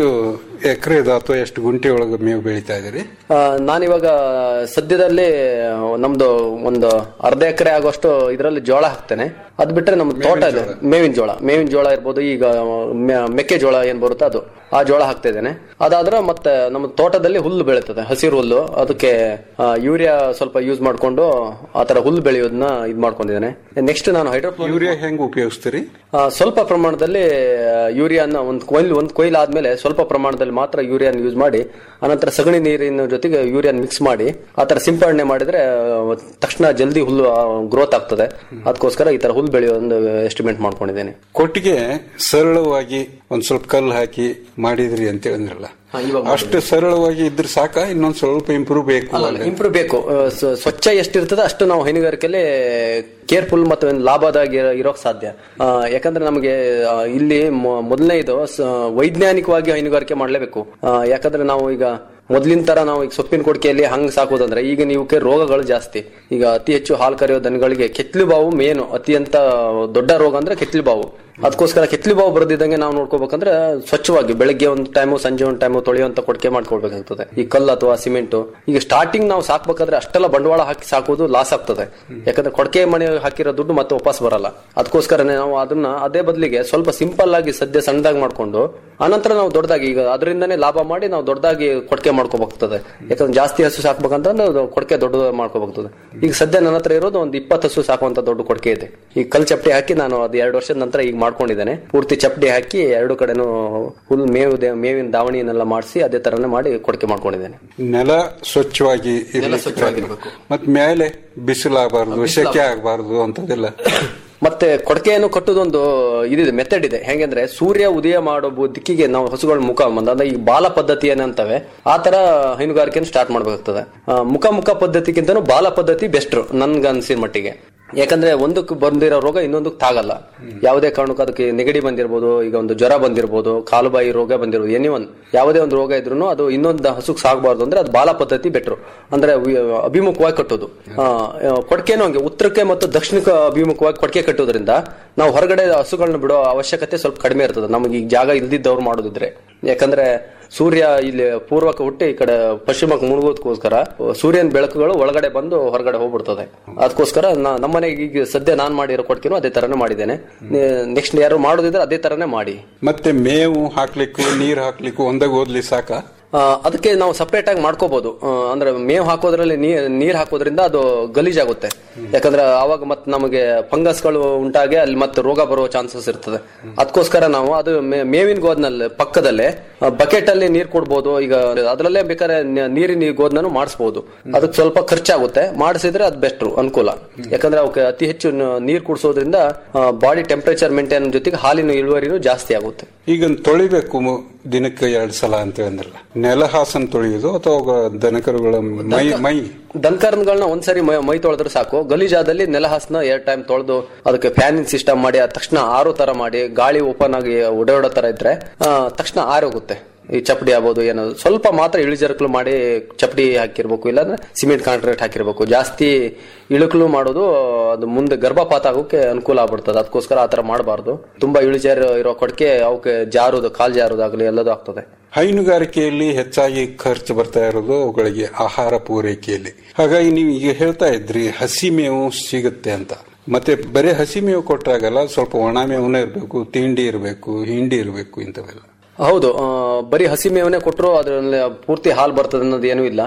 ಎಕರೆ ಅಥವಾ ಎಷ್ಟು ಗುಂಟೆ ಒಳಗೆ ಮೇವು ಬೆಳೀತಾ ಇದ್ದೀರಿ ಆ, ನಾನಿವಾಗ ಸದ್ಯದಲ್ಲಿ ನಮ್ದು ಒಂದು ಅರ್ಧ ಎಕರೆ ಆಗುವಷ್ಟು ಇದರಲ್ಲಿ ಜೋಳ ಹಾಕ್ತೇನೆ ಅದ್ ಬಿಟ್ರೆ ನಮ್ದು ತೋಟ ಇದೆ ಮೇವಿನ ಜೋಳ ಮೇವಿನ ಜೋಳ ಇರ್ಬೋದು ಈಗ ಮೆ- ಮೆಕ್ಕೆಜೋಳ ಏನ್ ಬರುತ್ತೋ ಅದು ಆ ಜೋಳ ಹಾಕ್ತಾ ಇದ್ದೇನೆ ಅದಾದ್ರೆ ಮತ್ತೆ ನಮ್ಮ ತೋಟದಲ್ಲಿ ಹುಲ್ಲು ಬೆಳೀತದೆ ಹಸಿರು ಹುಲ್ಲು ಅದಕ್ಕೆ ಆ, ಯೂರಿಯಾ ಸ್ವಲ್ಪ ಯೂಸ್ ಮಾಡ್ಕೊಂಡು ಆ ತರ ಹುಲ್ಲು ಬೆಳೆಯೋದನ್ನ ಇದ್ ಮಾಡ್ಕೊಂಡಿದ್ದೇನೆ ನೆಕ್ಸ್ಟ್ ನಾನು ಹೈಡ್ರೋಫ್ಲೋರಿಕ್ ಯೂರಿಯಾ ಹೆಂಗ್ ಉಪಯೋಗಿಸ್ತೀರಿ ಆ, ಸ್ವಲ್ಪ ಪ್ರಮಾಣದಲ್ಲಿ ಯೂರಿಯಾನ ಒಂದು ಕೊಯ್ಲು ಒಂದು ಕೊಯ್ಲು ಆದ್ಮೇಲೆ ಸ್ವಲ್ಪ ಪ್ರಮಾಣದಲ್ಲಿ ಮಾತ್ರ ಯೂರಿಯಾನ್ ಯೂಸ್ ಮಾಡಿ ಅನಂತರ ಸಗಣಿ ನೀರಿನ ಜೊತೆಗೆ ಯೂರಿಯಾನ್ ಮಿಕ್ಸ್ ಮಾಡಿ ಆ ತರ ಸಿಂಪಡಣೆ ಮಾಡಿದ್ರೆ ಆ, ತಕ್ಷಣ ಜಲ್ದಿ ಹುಲ್ಲು ಗ್ರೋತ್ ಆಗ್ತದೆ ಅದಕ್ಕೋಸ್ಕರ ಈ ತರ ಹುಲ್ಲು ಬೆಳೆಯೋ ಒಂದು ಎಸ್ಟಿಮೇಟ್ ಮಾಡ್ಕೊಂಡಿದ್ದೇನೆ ಕೊಟ್ಟಿಗೆ ಸರಳವಾಗಿ ಒಂದ್ ಸ್ವಲ್ಪ ಕಲ್ಲು ಹಾಕಿ ಮಾಡಿದ್ರಿ ಅಂತ ಹೇಳಿದ್ರಲ್ಲ ಅಷ್ಟು ಸರಳವಾಗಿ ಇದ್ರೆ ಸಾಕ ಇನ್ನೊಂದ್ ಸ್ವಲ್ಪ ಇಂಪ್ರೂವ್ ಬೇಕು ಅಲ್ಲ? ಇಂಪ್ರೂವ್ ಬೇಕು ಆ, ಸ್ವ- ಸ್ವಚ್ಛ ಎಷ್ಟಿರ್ತದೆ ಅಷ್ಟು ನಾವು ಹೈನುಗಾರಿಕೆಯಲ್ಲಿ ಕೇರ್ಫುಲ್ ಮತ್ತು ಒಂದು ಲಾಭದಾಗಿ ಇರೋ- ಇರೋಕ್ ಸಾಧ್ಯ ಆ, ಯಾಕಂದ್ರೆ ನಮಗೆ ಆ, ಇಲ್ಲಿ ಮೊ- ಮೊದಲನೇ ಇದು ಸ- ವೈಜ್ಞಾನಿಕವಾಗಿ ಹೈನುಗಾರಿಕೆ ಮಾಡಲೇಬೇಕು ಯಾಕಂದ್ರೆ ನಾವು ಈಗ ಮೊದ್ಲಿನ ತರ ನಾವು ಈಗ ಸೊಪ್ಪಿನ ಕೊಡಿಕೆಯಲ್ಲಿ ಹಂಗ್ ಸಾಕೋದಂದ್ರೆ ಈಗ ಇವಕ್ಕೆ ರೋಗಗಳು ಜಾಸ್ತಿ ಈಗ ಅತಿ ಹೆಚ್ಚು ಹಾಲು ಕರೆಯೋ ದನಗಳಿಗೆ ಕೆತ್ಲು ಬಾವು ಮೇನು ಅತ್ಯಂತ ದೊಡ್ಡ ರೋಗ ಅಂದ್ರೆ ಕೆತ್ಲು ಬಾವು ಅದಕ್ಕೋಸ್ಕರ ಕೆತ್ಲಿ ಬಾವು ಬರದಿದ್ದಂಗೆ ನಾವು ನೋಡ್ಕೋಬೇಕಂದ್ರೆ ಸ್ವಚ್ಛವಾಗಿ ಬೆಳಗ್ಗೆ ಒಂದು ಟೈಮು ಸಂಜೆ ಒಂದು ಟೈಮು ತೊಳೆಯುವಂತ ಕೊಡಿಕೆ ಮಾಡ್ಕೊಳ್ಬೇಕಾಗ್ತದೆ ಈ ಕಲ್ಲು ಅಥವಾ ಸಿಮೆಂಟ್ ಈಗ ಸ್ಟಾರ್ಟಿಂಗ್ ನಾವು ಸಾಕ್ಬೇಕಾದ್ರೆ ಅಷ್ಟೆಲ್ಲ ಬಂಡವಾಳ ಹಾಕಿ ಸಾಕೋದು ಲಾಸ್ ಆಗ್ತದೆ ಯಾಕಂದ್ರೆ ಕೊಡಕೆ ಮನೆ ಹಾಕಿರೋ ದುಡ್ಡು ಮತ್ತೆ ವಾಪಸ್ ಬರಲ್ಲ ಅದಕ್ಕೋಸ್ಕರನೇ ನಾವು ಅದನ್ನ ಅದೇ ಬದಲಿಗೆ ಸ್ವಲ್ಪ ಸಿಂಪಲ್ ಆಗಿ ಸದ್ಯ ಸಣ್ಣದಾಗಿ ಮಾಡ್ಕೊಂಡು ಆನಂತರ ನಾವು ದೊಡ್ಡದಾಗಿ ಈಗ ಅದರಿಂದನೇ ಲಾಭ ಮಾಡಿ ನಾವು ದೊಡ್ಡದಾಗಿ ಕೊಡಕೆ ಮಾಡ್ಕೋಬೇಕಾಗ್ತದೆ ಯಾಕಂದ್ರೆ ಜಾಸ್ತಿ ಹಸು ಸಾಕ್ಬೇಕಂತಂದ್ರೆ ಅದು ಕೊಡಕೆ ದೊಡ್ಡ ಮಾಡ್ಕೋಬೇಕಾಗ್ತದೆ ಈಗ ಸದ್ಯ ನನ್ನ ಹತ್ರ ಇರೋದು ಒಂದು ಇಪ್ಪತ್ತು ಹಸು ಸಾಕುವಂತ ದೊಡ್ಡ ಕೊಡಕೆ ಇದೆ ಈ ಕಲ್ ಚಪ್ಪಡಿ ಹಾಕಿ ನಾನು ಅದು ಎರಡು ವರ್ಷದ ನಂತರ ಈಗ ಮಾಡ್ಕೊಂಡಿದ್ದೇನೆ ಪೂರ್ತಿ ಚಪ್ಪಡಿ ಹಾಕಿ ಎರಡು ಕಡೆನೂ ಹುಲ್ ಮೇವು ದೇ- ಮೇವಿನ ದಾವಣಿಯನ್ನೆಲ್ಲ ಮಾಡಿಸಿ ಅದೇ ತರನೇ ಮಾಡಿ ಕೊಡಕೆ ಮಾಡ್ಕೊಂಡಿದ್ದೇನೆ ನೆಲ ಸ್ವಚ್ಛವಾಗಿ ಇರ್ಲಿಕ್ಕೆ ಸ್ವಚ್ಛವಾಗಿರ್ಬೇಕು. ಮತ್ ಮೇಲೆ ಬಿಸಿಲಾಗಬಾರ್ದು ಶೆಕೆ ಆಗಬಾರ್ದು ಅಂತದೆಲ್ಲ ಮತ್ತೆ ಕೊಡಕೆಯನ್ನು ಕಟ್ಟುದೊಂದು ಇದಿದೆ ಮೆಥಡ್ ಇದೆ ಹೆಂಗಂದ್ರೆ ಸೂರ್ಯ ಉದಯ ಮಾಡೋ ಬು- ದಿಕ್ಕಿಗೆ ನಾವು ಹಸುಗಳ ಮುಖ ಬಂದ ಅಂದ್ರೆ ಈ ಬಾಲ ಪದ್ಧತಿ ಏನಂತವೆ ಆ ತರ ಹೈನುಗಾರಿಕೆಯನ್ನು ಸ್ಟಾರ್ಟ್ ಮಾಡ್ಬೇಕಾಗ್ತದೆ ಆ, ಮುಖ ಮುಖ ಪದ್ಧತಿಗಿಂತನೂ ಬಾಲ ಪದ್ಧತಿ ಬೆಸ್ಟ್ ನನ್ಗೆ ಅನ್ಸಿದ ಮಟ್ಟಿಗೆ ಯಾಕಂದ್ರೆ ಒಂದಕ್ಕೆ ಬಂದಿರೋ ರೋಗ ಇನ್ನೊಂದಕ್ಕೆ ತಾಗಲ್ಲ ಯಾವುದೇ ಕಾರಣಕ್ಕೂ ಅದಕ್ಕೆ ನೆಗಡಿ ಬಂದಿರ್ಬೋದು ಈಗ ಒಂದು ಜ್ವರ ಬಂದಿರ್ಬೋದು ಕಾಲುಬಾಯಿ ರೋಗ ಬಂದಿರ್ಬೋದು ಎನಿ ಒನ್ ಯಾವುದೇ ಒಂದು ರೋಗ ಇದ್ರೂ ಅದು ಇನ್ನೊಂದು ಹಸುಕ್ ಸಾಗಬಾರ್ದು ಅಂದ್ರೆ ಅದು ಬಾಲ ಪದ್ಧತಿ ಬೆಟ್ರು ಅಂದ್ರೆ ವಿ- ಅಭಿಮುಖವಾಗಿ ಕಟ್ಟೋದು ಆ, ಆ, ಕೊಡಕೆನೂ ಹಂಗೆ ಉತ್ತರಕ್ಕೆ ಮತ್ತು ದಕ್ಷಿಣಕ್ಕೆ ಅಭಿಮುಖವಾಗಿ ಕೊಡಕೆ ಕಟ್ಟೋದ್ರಿಂದ ನಾವು ಹೊರಗಡೆ ಹಸುಗಳನ್ನ ಬಿಡೋ ಅವಶ್ಯಕತೆ ಸ್ವಲ್ಪ ಕಡಿಮೆ ಇರ್ತದೆ ನಮಗೆ ಈಗ ಜಾಗ ಇಲ್ದಿದ್ದವ್ರು ಮಾಡೋದಿದ್ರೆ ಯಾಕಂದ್ರೆ ಸೂರ್ಯ ಇಲ್ಲಿ ಪೂರ್ವಕ್ಕೆ ಹುಟ್ಟಿ ಈ ಕಡೆ ಪಶ್ಚಿಮಕ್ಕೆ ಮುಳುಗೋದಕ್ಕೋಸ್ಕರ ಸೂರ್ಯನ ಬೆಳಕುಗಳು ಒಳಗಡೆ ಬಂದು ಹೊರಗಡೆ ಹೋಗ್ಬಿಡ್ತದೆ ಅದಕ್ಕೋಸ್ಕರ ನಾ- ನಮ್ಮನೆಗೆ ಈಗ ಸದ್ಯ ನಾನ್ ಮಾಡಿರೋ ಕೊಡ್ಕೆನೂ ಅದೇ ತರನೇ ಮಾಡಿದ್ದೇನೆ ನೆಕ್ಸ್ಟ್ ಯಾರು ಮಾಡೋದಿದ್ರೆ ಅದೇ ತರನೇ ಮಾಡಿ ಮತ್ತೆ ಮೇವು ಹಾಕ್ಲಿಕ್ಕೂ ನೀರ್ ಹಾಕ್ಲಿಕ್ಕೂ ಒಂದಾಗ ಓದ್ಲಿ ಸಾಕ ಆ, ಅದಕ್ಕೆ ನಾವು ಸಪರೇಟ್ ಆಗಿ ಮಾಡ್ಕೋಬಹುದು ಆ, ಅಂದ್ರೆ ಮೇವು ಹಾಕೋದ್ರಲ್ಲಿ ನೀರ್ ನೀರ್ ಹಾಕೋದ್ರಿಂದ ಅದು ಗಲೀಜಾಗುತ್ತೆ ಯಾಕಂದ್ರೆ ಅವಾಗ ಮತ್ತೆ ನಮಗೆ ಫಂಗಸ್ಗಳು ಉಂಟಾಗಿ ಅಲ್ಲಿ ಮತ್ತೆ ರೋಗ ಬರುವ ಚಾನ್ಸಸ್ ಇರ್ತದೆ ಅದಕ್ಕೋಸ್ಕರ ನಾವು ಅದು ಮೇ- ಮೇವಿನ ಗೋದ್ನಲ್ಲಿ ಪಕ್ಕದಲ್ಲೇ ಬಕೆಟ್ ಅಲ್ಲಿ ನೀರ್ ಕೊಡ್ಬೋದು ಈಗ ಅದರಲ್ಲೇ ಬೇಕಾದ್ರೆ ನ- ನೀರಿನ ಗೋದ್ನೂ ಮಾಡಿಸ್ಬೋದು ಅದಕ್ಕೆ ಸ್ವಲ್ಪ ಖರ್ಚಾಗುತ್ತೆ ಮಾಡಿಸಿದ್ರೆ ಅದು ಬೆಸ್ಟ್ ಅನುಕೂಲ ಯಾಕಂದ್ರೆ ಅವಕ್ಕೆ ಅತಿ ಹೆಚ್ಚು ನ- ನೀರ್ ಕುಡಿಸೋದ್ರಿಂದ ಬಾಡಿ ಟೆಂಪರೇಚರ್ ಮೇಂಟೈನ್ ಜೊತೆಗೆ ಹಾಲಿನ ಇಳುವರಿನೂ ಜಾಸ್ತಿ ಆಗುತ್ತೆ ಈಗ ತೊಳಿಬೇಕು ಮು- ದಿನಕ್ಕೆ ಎರಡ್ ಸಲ ಅಂತ ಅಂದ್ರಲ್ಲ ನೆಲ ಹಾಸನ್ ತೊಳೆಯೋದು ಅಥವಾ ಅವಾಗ ದನಕರುಗಳ ಮೈ ಮೈ ದನ್ಕರ್ನ್ಗಳನ್ನ ಒಂದ್ಸರಿ ಮೈ ಮೈ ತೊಳೆದ್ರೆ ಸಾಕು ಗಲೀಜಾದಲ್ಲಿ ನೆಲಹಾಸ್ನ ಎರಡ್ ಟೈಮ್ ತೊಳೆದು ಅದಕ್ಕೆ ಫ್ಯಾನಿನ ಸಿಸ್ಟಮ್ ಮಾಡಿ ಅದ್ ತಕ್ಷಣ ಆರೋ ತರ ಮಾಡಿ ಗಾಳಿ ಓಪನ್ ಆಗಿ ಓಡಾಡೋ ತರ ಇದ್ರೆ ಆ, ತಕ್ಷಣ ಆರೋಗುತ್ತೆ ಈ ಚಪ್ಪಡಿ ಆಗ್ಬೋದು ಏನದು ಸ್ವಲ್ಪ ಮಾತ್ರ ಇಳಿಜರಕಲು ಮಾಡಿ ಚಪ್ಪಡಿ ಹಾಕಿರ್ಬೇಕು ಇಲ್ಲಾಂದ್ರೆ ಸಿಮೆಂಟ್ ಕಾಂಕ್ರೀಟ್ ಹಾಕಿರ್ಬೇಕು ಜಾಸ್ತಿ ಇಳುಕಲು ಮಾಡೋದು ಅದು ಮುಂದೆ ಗರ್ಭಪಾತ ಆಗೋಕೆ ಅನುಕೂಲ ಆಗ್ಬಿಡ್ತದೆ ಅದಕ್ಕೋಸ್ಕರ ಆ ತರ ಮಾಡಬಾರ್ದು ತುಂಬಾ ಇಳಿಜಾರು ಇರೋ ಕೊಡಕೆ ಅವಕ್ಕೆ ಜಾರೋದು ಕಾಲ್ ಜಾರೋದಾಗ್ಲಿ ಎಲ್ಲದೂ ಆಗ್ತದೆ ಹೈನುಗಾರಿಕೆಯಲ್ಲಿ ಹೆಚ್ಚಾಗಿ ಖರ್ಚು ಬರ್ತಾ ಇರೋದು ಅವುಗಳಿಗೆ ಆಹಾರ ಪೂರೈಕೆಯಲ್ಲಿ ಹಾಗಾಗಿ ನೀವು ಈಗ ಹೇಳ್ತಾ ಇದ್ರಿ ಹಸಿ ಮೇವು ಸಿಗುತ್ತೆ ಅಂತ ಮತ್ತೆ ಬರೀ ಹಸಿ ಮೇವು ಕೊಟ್ಟಾಗಲ್ಲ ಸ್ವಲ್ಪ ಒಣ ಮೇವುನೇ ಇರಬೇಕು ತಿಂಡಿ ಇರಬೇಕು ಹಿಂಡಿ ಇರಬೇಕು ಇಂಥವೆಲ್ಲ ಹೌದು ಆ, ಬರೀ ಹಸಿ ಮೇವನೆ ಕೊಟ್ಟರು ಅದರಲ್ಲಿ ಪೂರ್ತಿ ಹಾಲು ಬರ್ತದೆ ಅನ್ನೋದು ಏನೂ ಇಲ್ಲ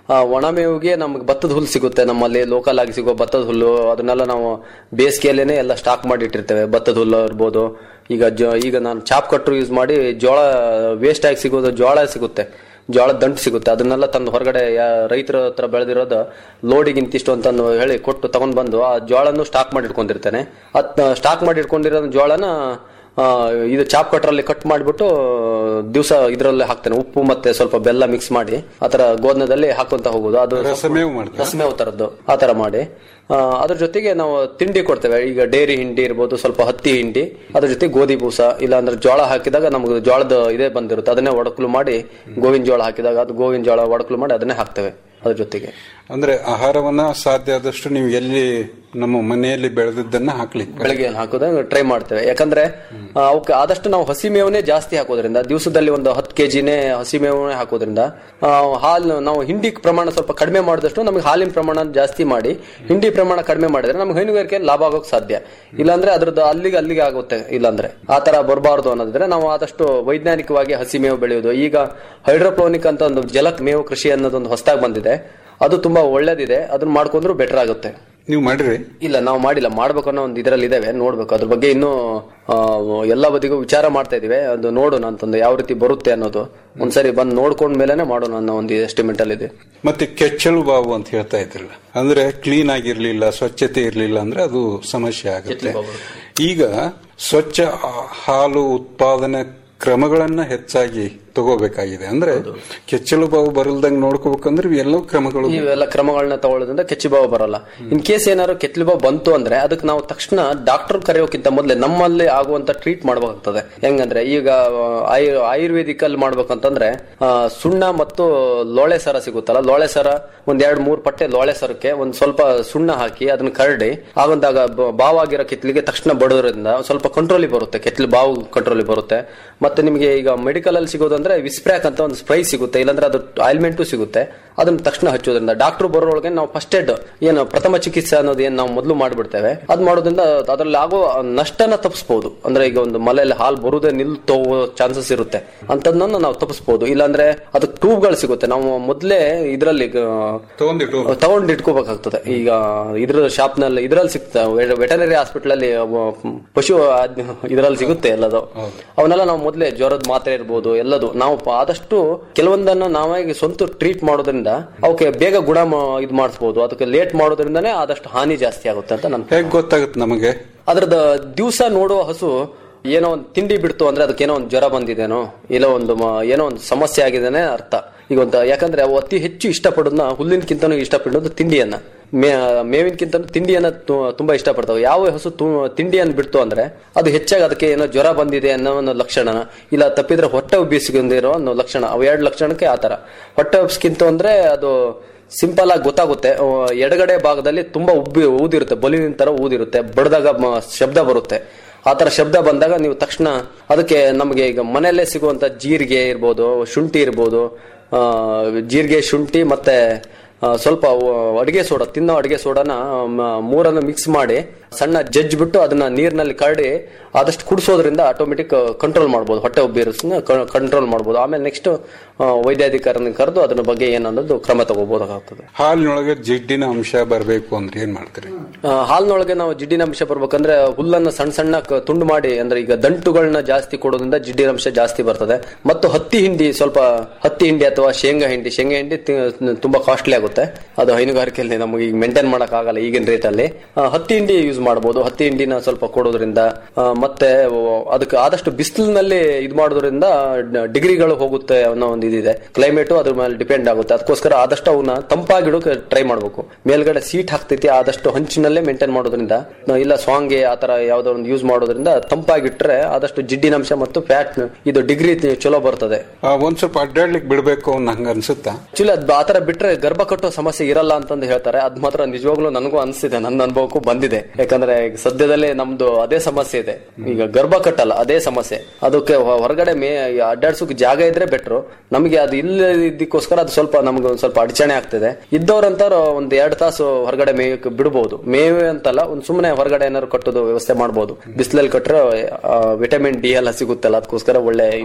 ಆ, ಒಣ ಮೇವಿಗೆ ನಮ್ಗೆ ಭತ್ತದ ಹುಲ್ಲು ಸಿಗುತ್ತೆ ನಮ್ಮಲ್ಲಿ ಲೋಕಲ್ ಆಗಿ ಸಿಗೋ ಭತ್ತದ ಹುಲ್ಲು ಅದನ್ನೆಲ್ಲ ನಾವು ಬೇಸಿಗೆಯಲ್ಲೇನೆ ಎಲ್ಲ ಸ್ಟಾಕ್ ಮಾಡಿ ಇಟ್ಟಿರ್ತೇವೆ ಭತ್ತದ ಹುಲ್ಲು ಇರ್ಬೋದು ಈಗ ಜೋ ಈಗ ನಾನು ಚಾಪ್ ಕಟ್ರು ಯೂಸ್ ಮಾಡಿ ಜೋಳ ವೇಸ್ಟ್ ಆಗಿ ಸಿಗೋದು ಜೋಳ ಸಿಗುತ್ತೆ ಜೋಳದ ದಂಟು ಸಿಗುತ್ತೆ ಅದನ್ನೆಲ್ಲ ತಂದು ಹೊರಗಡೆ ಯಾ- ರೈತರ ಹತ್ರ ಬೆಳೆದಿರೋದು ಲೋಡಿಗೆ ಇಂತಿಷ್ಟು ಅಂತ ಹೇಳಿ ಕೊಟ್ಟು ತಗೊಂಡ್ ಬಂದು ಆ ಜೋಳನು ಸ್ಟಾಕ್ ಮಾಡಿ ಇಟ್ಕೊಂಡಿರ್ತೇನೆ ಅದ್ ಸ್ಟಾಕ್ ಮಾಡಿ ಇಟ್ಕೊಂಡಿರೋ ಜೋಳನ ಆ, ಇದು ಚಾಪ್ ಕಟ್ರಲ್ಲಿ ಕಟ್ ಮಾಡಿಬಿಟ್ಟು ದಿವಸ ಇದರಲ್ಲಿ ಹಾಕ್ತೇನೆ ಉಪ್ಪು ಮತ್ತೆ ಸ್ವಲ್ಪ ಬೆಲ್ಲ ಮಿಕ್ಸ್ ಮಾಡಿ ಆತರ ಗೋಧನದಲ್ಲಿ ಹಾಕೊಂತ ಹೋಗೋದು ಅದು ರಸಮೇವು ಮಾಡ್ತೀರಾ? ರಸಮೇವು ತರದ್ದು ಆ ತರ ಮಾಡಿ ಆ, ಅದ್ರ ಜೊತೆಗೆ ನಾವು ತಿಂಡಿ ಕೊಡ್ತೇವೆ ಈಗ ಡೈರಿ ಹಿಂಡಿ ಇರ್ಬೋದು ಸ್ವಲ್ಪ ಹತ್ತಿ ಹಿಂಡಿ ಅದ್ರ ಜೊತೆ ಗೋಧಿ ಬೂಸ ಇಲ್ಲ ಅಂದ್ರೆ ಜೋಳ ಹಾಕಿದಾಗ ನಮ್ಗೆ ಜೋಳದ ಇದೇ ಬಂದಿರುತ್ತೆ ಅದನ್ನೇ ಒಡಕಲು ಮಾಡಿ ಗೋವಿನ ಜೋಳ ಹಾಕಿದಾಗ ಅದು ಗೋವಿನ ಜೋಳ ಒಡಕಲು ಮಾಡಿ ಅದನ್ನೇ ಹಾಕ್ತೇವೆ ಅದ್ರ ಜೊತೆಗೆ ಅಂದ್ರೆ ಆಹಾರವನ್ನ ಸಾಧ್ಯ ಆದಷ್ಟು ನೀವು ಎಲ್ಲಿ ನಮ್ಮ ಮನೆಯಲ್ಲಿ ಬೆಳೆದದ್ದನ್ನ ಹಾಕ್ಲಿಕ್ಕೆ ಬೆಳಗ್ಗೆ ಹಾಕೋದಾಗ ಟ್ರೈ ಮಾಡ್ತೇವೆ ಯಾಕಂದ್ರೆ ಆ, ಅವಕ್ಕೆ ಆದಷ್ಟು ನಾವು ಹಸಿ ಮೇವನೇ ಜಾಸ್ತಿ ಹಾಕೋದ್ರಿಂದ ದಿವಸದಲ್ಲಿ ಒಂದು ಹತ್ತು ಕೆಜಿನೇ ಹಸಿ ಮೇವನೇ ಹಾಕೋದ್ರಿಂದ ಆ, ಹಾಲು ನಾವು ಹಿಂಡಿ ಪ್ರಮಾಣ ಸ್ವಲ್ಪ ಕಡಿಮೆ ಮಾಡಿದಷ್ಟು ನಮಗೆ ಹಾಲಿನ ಪ್ರಮಾಣ ಜಾಸ್ತಿ ಮಾಡಿ ಹಿಂಡಿ ಪ್ರಮಾಣ ಕಡಿಮೆ ಮಾಡಿದ್ರೆ ನಮ್ಗೆ ಹೈನುಗಾರಿಕೆ ಲಾಭ ಆಗೋಕ್ ಸಾಧ್ಯ ಇಲ್ಲಾಂದ್ರೆ ಅದ್ರದ್ದು ಅಲ್ಲಿಗೆ ಅಲ್ಲಿಗೆ ಆಗುತ್ತೆ ಇಲ್ಲಾಂದ್ರೆ ಆ ತರ ಬರಬಾರ್ದು ಅನ್ನೋದಿದ್ರೆ ನಾವು ಆದಷ್ಟು ವೈಜ್ಞಾನಿಕವಾಗಿ ಹಸಿ ಮೇವು ಬೆಳೆಯೋದು ಈಗ ಹೈಡ್ರೋಪೋನಿಕ್ ಅಂತ ಒಂದು ಜಲಕ್ ಮೇವು ಕೃಷಿ ಅನ್ನೋದೊಂದು ಹೊಸದಾಗಿ ಬಂದಿದೆ ಅದು ತುಂಬಾ ಒಳ್ಳೇದಿದೆ ಅದನ್ನ ಮಾಡ್ಕೊಂಡ್ರು ಬೆಟರ್ ಆಗುತ್ತೆ ನೀವು ಮಾಡಿರಿ ಇಲ್ಲ ನಾವು ಮಾಡಿಲ್ಲ ಮಾಡ್ಬೇಕು ಅನ್ನೋ ಒಂದು ಇದರಲ್ಲಿ ಇದಾವೆ ನೋಡ್ಬೇಕು ಅದ್ರ ಬಗ್ಗೆ ಇನ್ನೂ ಆ, ಎಲ್ಲ ಬದಿಗೂ ವಿಚಾರ ಮಾಡ್ತಾ ಇದೀವಿ ಅದು ನೋಡೋಣ ಅಂತಂದು ಯಾವ ರೀತಿ ಬರುತ್ತೆ ಅನ್ನೋದು ಒಂದ್ಸರಿ ಬಂದು ನೋಡ್ಕೊಂಡ್ ಮೇಲೆನೆ ಮಾಡೋಣ ಅನ್ನೋ ಒಂದು ಎಸ್ಟಿಮೇಟ್ ಅಲ್ಲಿ ಇದೆ ಮತ್ತೆ ಕೆಚ್ಚಲು ಬಾವು ಅಂತ ಹೇಳ್ತಾ ಇದ್ರಲ್ಲ ಅಂದ್ರೆ ಕ್ಲೀನ್ ಆಗಿರ್ಲಿಲ್ಲ ಸ್ವಚ್ಛತೆ ಇರ್ಲಿಲ್ಲ ಅಂದ್ರೆ ಅದು ಸಮಸ್ಯೆ ಆಗುತ್ತೆ ಈಗ ಸ್ವಚ್ಛ ಆ- ಹಾಲು ಉತ್ಪಾದನೆ ಕ್ರಮಗಳನ್ನ ಹೆಚ್ಚಾಗಿ ತಗೋಬೇಕಾಗಿದೆ ಅಂದ್ರೆ ಕೆಚ್ಚಲು ಬಾವು ಬರಲ್ದಂಗ್ ನೋಡ್ಕೋಬೇಕಂದ್ರೆ ಇವೆಲ್ಲವೂ ಕ್ರಮಗಳು ಇವೆಲ್ಲ ಕ್ರಮಗಳನ್ನ ತಗೊಳ್ಳೋದ್ರಿಂದ ಕೆಚ್ಚುಬಾವು ಬರಲ್ಲ ಇನ್ ಕೇಸ್ ಏನಾದ್ರು ಕೆಚ್ಚಲುಬಾವು ಬಂತು ಅಂದ್ರೆ ಅದಕ್ಕೆ ನಾವು ತಕ್ಷಣ ಡಾಕ್ಟರ್ ಕರೆಯೋಕ್ಕಿಂತ ಮೊದಲೇ ನಮ್ಮಲ್ಲಿ ಆಗುವಂತ ಟ್ರೀಟ್ ಮಾಡ್ಬೇಕಾಗ್ತದೆ ಹೆಂಗಂದ್ರೆ ಈಗ ಆಯು- ಆಯುರ್ವೇದಿಕ್ ಅಲ್ಲಿ ಮಾಡ್ಬೇಕಂತಂದ್ರೆ ಆ, ಸುಣ್ಣ ಮತ್ತು ಲೋಳೆ ಸರ ಸಿಗುತ್ತಲ್ಲ ಲೋಳೆ ಸರ ಒಂದ್ ಎರಡ್ ಮೂರ್ ಪಟ್ಟೆ ಲೋಳೆ ಸರಕ್ಕೆ ಒಂದ್ ಸ್ವಲ್ಪ ಸುಣ್ಣ ಹಾಕಿ ಅದನ್ನ ಕರಡಿ ಆಗೊಂದಾಗ ಬ- ಬಾವಾಗಿರೋ ಕೆತ್ತಲಿಗೆ ತಕ್ಷಣ ಬಡೋದ್ರಿಂದ ಸ್ವಲ್ಪ ಕಂಟ್ರೋಲಿ ಬರುತ್ತೆ ಕೆತ್ತಲು ಬಾವು ಕಂಟ್ರೋಲಿ ಬರುತ್ತೆ ಮತ್ತೆ ನಿಮಗೆ ಈಗ ಮೆಡಿಕಲ್ ಅಲ್ಲಿ ಸಿಗೋದಂದ್ರೆ ವಿಸ್ಪ್ರ್ಯಾಕ್ ಅಂತ ಒಂದು ಸ್ಪ್ರೈ ಸಿಗುತ್ತೆ ಇಲ್ಲಾಂದ್ರೆ ಅದು ಆಯಿಲ್ಮೆಂಟು ಸಿಗುತ್ತೆ ಅದನ್ನ ತಕ್ಷಣ ಹಚ್ಚೋದ್ರಿಂದ ಡಾಕ್ಟರ್ ಬರೋಳಗೆ ನಾವು ಫಸ್ಟ್ ಏಡ್ ಏನು ಪ್ರಥಮ ಚಿಕಿತ್ಸೆ ಅನ್ನೋದು ಏನ್ ನಾವು ಮೊದಲು ಮಾಡ್ಬಿಡ್ತೇವೆ ಅದ್ ಮಾಡೋದ್ರಿಂದ ಅದರಲ್ಲಿ ಆಗೋ ನಷ್ಟನ ತಪ್ಪಿಸಬಹುದು ಅಂದ್ರೆ ಈಗ ಒಂದು ಮಲೆಯಲ್ಲಿ ಹಾಲು ಬರುದೇ ನಿಲ್ತು ಹೋಗೋ ಚಾನ್ಸಸ್ ಇರುತ್ತೆ ಅಂತದನ್ನ ನಾವು ತಪ್ಪಿಸಬಹುದು ಇಲ್ಲಾಂದ್ರೆ ಅದಕ್ಕೆ ಟ್ಯೂಬ್ಗಳು ಸಿಗುತ್ತೆ ನಾವು ಮೊದಲೇ ಇದರಲ್ಲಿ ತಗೊಂಡಿಟ್ಟು ತಗೊಂಡು ಇಟ್ಕೋಬೇಕಾಗ್ತದೆ ಈಗ ಇದ್ರ ಶಾಪ್ ನಲ್ಲಿ ಇದ್ರಲ್ಲಿ ಸಿಗ್ತಾ ವೆಟನರಿ ಹಾಸ್ಪಿಟಲ್ ಅಲ್ಲಿ ಅವ ಪಶು ಇದರಲ್ಲಿ ಸಿಗುತ್ತೆ ಎಲ್ಲದು ಅವನ್ನೆಲ್ಲ ನಾವು ಮೊದಲೇ ಜ್ವರದ ಮಾತ್ರೆ ಇರ್ಬೋದು ಎಲ್ಲದು ನಾವು ಪ- ಆದಷ್ಟು ಕೆಲವೊಂದನ್ನ ನಾವಾಗಿ ಸ್ವಂತ ಟ್ರೀಟ್ ಮಾಡೋದ್ರಿಂದ ಅವಕ್ಕೆ ಬೇಗ ಗುಣ ಮಾ- ಇದು ಮಾಡಿಸ್ಬೋದು ಅದಕ್ಕೆ ಲೇಟ್ ಮಾಡೋದ್ರಿಂದನೇ ಆದಷ್ಟು ಹಾನಿ ಜಾಸ್ತಿ ಆಗುತ್ತೆ ಅಂತ ನನ್ ಹೇಗ್ ಗೊತ್ತಾಗುತ್ತೆ ನಮಗೆ ಅದ್ರದ ದಿವಸ ನೋಡುವ ಹಸು ಏನೋ ಒಂದು ತಿಂಡಿ ಬಿಡ್ತು ಅಂದ್ರೆ ಅದಕ್ಕೆ ಏನೋ ಒಂದು ಜ್ವರ ಬಂದಿದೇನೋ ಇಲ್ಲ ಒಂದು ಮ- ಏನೋ ಒಂದು ಸಮಸ್ಯೆ ಆಗಿದೇನೆ ಅರ್ಥ ಈಗ ಒಂದು ಯಾಕಂದ್ರೆ ಅವು ಅತಿ ಹೆಚ್ಚು ಇಷ್ಟಪಡೋದನ್ನ ಹುಲ್ಲಿನಕ್ಕಿಂತನೂ ಇಷ್ಟಪಡೋದು ತಿಂಡಿಯನ್ನ ಮೇ ಮೇವಿನಕ್ಕಿಂತ ತಿಂಡಿಯನ್ನ ತು- ತುಂಬಾ ಇಷ್ಟಪಡ್ತಾವೆ ಯಾವ ಹಸು ತು- ತಿಂಡಿಯನ್ನು ಬಿಡ್ತು ಅಂದ್ರೆ ಅದು ಹೆಚ್ಚಾಗಿ ಅದಕ್ಕೆ ಏನೋ ಜ್ವರ ಬಂದಿದೆ ಅನ್ನೋ ಒಂದು ಲಕ್ಷಣ ಇಲ್ಲ ತಪ್ಪಿದ್ರೆ ಹೊಟ್ಟೆ ಉಬ್ಬಿಸಿಕೊಂಡಿರೋ ಅನ್ನೋ ಲಕ್ಷಣ ಅವು ಎರಡು ಲಕ್ಷಣಕ್ಕೆ ಆತರ ಹೊಟ್ಟೆ ಉಬ್ಬಿಸ್ಕಿಂತ ಅಂದ್ರೆ ಅದು ಸಿಂಪಲ್ ಆಗಿ ಗೊತ್ತಾಗುತ್ತೆ ಆ, ಎಡಗಡೆ ಭಾಗದಲ್ಲಿ ತುಂಬಾ ಉಬ್ಬಿ ಊದಿರುತ್ತೆ ಬಲಿನ ತರ ಊದಿರುತ್ತೆ ಬಡ್ದಾಗ ಮ- ಶಬ್ದ ಬರುತ್ತೆ ಆ ತರ ಶಬ್ದ ಬಂದಾಗ ನೀವು ತಕ್ಷಣ ಅದಕ್ಕೆ ನಮಗೆ ಈಗ ಮನೆಯಲ್ಲೇ ಸಿಗುವಂತ ಜೀರಿಗೆ ಇರ್ಬೋದು ಶುಂಠಿ ಇರ್ಬೋದು ಆ, ಜೀರಿಗೆ ಶುಂಠಿ ಮತ್ತೆ ಆ, ಸ್ವಲ್ಪ ಅಡಿಗೆ ಸೋಡಾ ತಿನ್ನೋ ಅಡಿಗೆ ಸೋಡಾನ ಮ- ಮೂರನ್ನು ಮಿಕ್ಸ್ ಮಾಡಿ ಸಣ್ಣ ಜಜ್ಜ್ ಬಿಟ್ಟು ಅದನ್ನ ನೀರಿನಲ್ಲಿ ಕರಡಿ ಆದಷ್ಟು ಕುಡಿಸೋದ್ರಿಂದ ಆಟೋಮೆಟಿಕ್ ಕಂಟ್ರೋಲ್ ಮಾಡ್ಬೋದು ಹೊಟ್ಟೆ ಉಬ್ಬಿರಸ್ನ ಕಂಟ್ರೋಲ್ ಮಾಡ್ಬೋದು ಆಮೇಲೆ ನೆಕ್ಸ್ಟ್ ವೈದ್ಯಾಧಿಕಾರನ ಕರೆದು ಅದ್ರ ಬಗ್ಗೆ ಏನನ್ನೋದು ಕ್ರಮ ತಗೋಬಹುದಾಗ್ತದೆ ಹಾಲಿನೊಳಗೆ ಜಿಡ್ಡಿನ ಅಂಶ ಬರಬೇಕು ಅಂದ್ರೆ ಏನ್ ಮಾಡ್ತೀರಿ ಆ, ಹಾಲ್ನೊಳಗೆ ನಾವು ಜಿಡ್ಡಿನ ಅಂಶ ಬರ್ಬೇಕಂದ್ರೆ ಹುಲ್ಲನ್ನ ಸಣ್ಣ ಸಣ್ಣ ಕ- ತುಂಡು ಮಾಡಿ ಅಂದ್ರೆ ಈಗ ದಂಟುಗಳನ್ನ ಜಾಸ್ತಿ ಕೊಡೋದ್ರಿಂದ ಜಿಡ್ಡಿನ ಅಂಶ ಜಾಸ್ತಿ ಬರ್ತದೆ ಮತ್ತು ಹತ್ತಿ ಹಿಂಡಿ ಸ್ವಲ್ಪ ಹತ್ತಿ ಹಿಂಡಿ ಅಥವಾ ಶೇಂಗಾ ಹಿಂಡಿ ಶೇಂಗಾ ಹಿಂಡಿ ತಿ- ತುಂಬಾ ಕಾಸ್ಟ್ಲಿ ಆಗುತ್ತೆ ಅದು ಹೈನುಗಾರಿಕೆಯಲ್ಲಿ ನಮಗೆ ಈಗ ಮೇಂಟೈನ್ ಮಾಡಕ್ ಆಗಲ್ಲ ಈಗಿನ ರೇಟ್ ಅಲ್ಲಿ ಆ, ಹತ್ತಿ ಹಿಂಡಿ ಯೂಸ್ ಮಾಡಬಹುದು ಹತ್ತಿ ಹಿಂಡಿನ ಸ್ವಲ್ಪ ಕೊಡೋದ್ರಿಂದ ಆ, ಮತ್ತೆ ಅವ್- ಅದಕ್ಕೆ ಆದಷ್ಟು ಬಿಸಿಲಿನಲ್ಲಿ ಇದು ಮಾಡೋದ್ರಿಂದ ಡ- ಡಿಗ್ರಿಗಳು ಹೋಗುತ್ತೆ ಅನ್ನೋ ಒಂದು ಇದಿದೆ ಕ್ಲೈಮೇಟು ಅದ್ರ ಮೇಲೆ ಡಿಪೆಂಡ್ ಆಗುತ್ತೆ ಅದಕ್ಕೋಸ್ಕರ ಆದಷ್ಟು ಅವನ್ನ ತಂಪಾಗಿಡೋಕೆ ಟ್ರೈ ಮಾಡಬೇಕು ಮೇಲ್ಗಡೆ ಸೀಟ್ ಹಾಕ್ತೈತಿ ಆದಷ್ಟು ಹಂಚಿನಲ್ಲೇ ಮೇಂಟೈನ್ ಮಾಡೋದ್ರಿಂದ ನಾವು ಇಲ್ಲ ಸ್ವಾಂಗೆ ಆತರ ಯಾವ್ದೋ ಒಂದು ಯೂಸ್ ಮಾಡೋದ್ರಿಂದ ತಂಪಾಗಿಟ್ರೆ ಆದಷ್ಟು ಜಿಡ್ಡಿನಂಶ ಮತ್ತು ಫ್ಯಾಟ್ ಇದು ಡಿಗ್ರಿ ಚಲೋ ಬರ್ತದೆ ಆ, ಒಂದ್ ಸ್ವಲ್ಪ ಅಡ್ಡಾಡ್ಲಿಕ್ಕೆ ಬಿಡ್ಬೇಕು ಅನ್ನೋ ಹಂಗ ಅನ್ಸುತ್ತಾ ಆಕ್ಚುಲಿ ಅದ್ ಆತರ ಬಿಟ್ರೆ ಗರ್ಭ ಕಟ್ಟೋ ಸಮಸ್ಯೆ ಇರಲ್ಲ ಅಂತಂದು ಹೇಳ್ತಾರೆ ಅದ್ ಮಾತ್ರ ನಿಜವಾಗ್ಲೂ ನನಗೂ ಅನ್ಸಿದೆ ನನ್ನ ಅನುಭವಕ್ಕೂ ಬಂದಿದೆ ಯಾಕಂದ್ರೆ ಈಗ ಸದ್ಯದಲ್ಲೇ ನಮ್ದು ಅದೇ ಸಮಸ್ಯೆ ಇದೆ ಈಗ ಗರ್ಭ ಕಟ್ಟಲ್ಲ ಅದೇ ಸಮಸ್ಯೆ ಅದಕ್ಕೆ ಹೊ- ಹೊರಗಡೆ ಮೇ ಅಡ್ಡಾಡ್ಸೋಕೆ ಜಾಗ ಇದ್ರೆ ಬೆಟ್ರು ನಮಗೆ ಅದು ಇಲ್ಲ ಇದಕ್ಕೋಸ್ಕರ ಅದು ಸ್ವಲ್ಪ ನಮ್ಗೆ ಒಂದ್ ಸ್ವಲ್ಪ ಅಡಚಣೆ ಆಗ್ತಿದೆ ಇದ್ದವ್ರಂತಾರ ಒಂದ್ ಎರಡ್ ತಾಸು ಹೊರಗಡೆ ಮೇಯಕ್ಕೆ ಬಿಡಬಹುದು ಮೇವೆ ಅಂತಲ್ಲ ಒಂದ್ ಸುಮ್ಮನೆ ಹೊರಗಡೆ ಏನಾದ್ರು ಕಟ್ಟೋದು ವ್ಯವಸ್ಥೆ ಮಾಡಬಹುದು ಬಿಸಿಲಲ್ಲಿ ಕಟ್ರೆ ವಿಟಮಿನ್ ಡಿ ಎಲ್ಲ ಸಿಗುತ್ತಲ್ಲ ಅದಕ್ಕೋಸ್ಕರ ಒಳ್ಳೆ ಇದು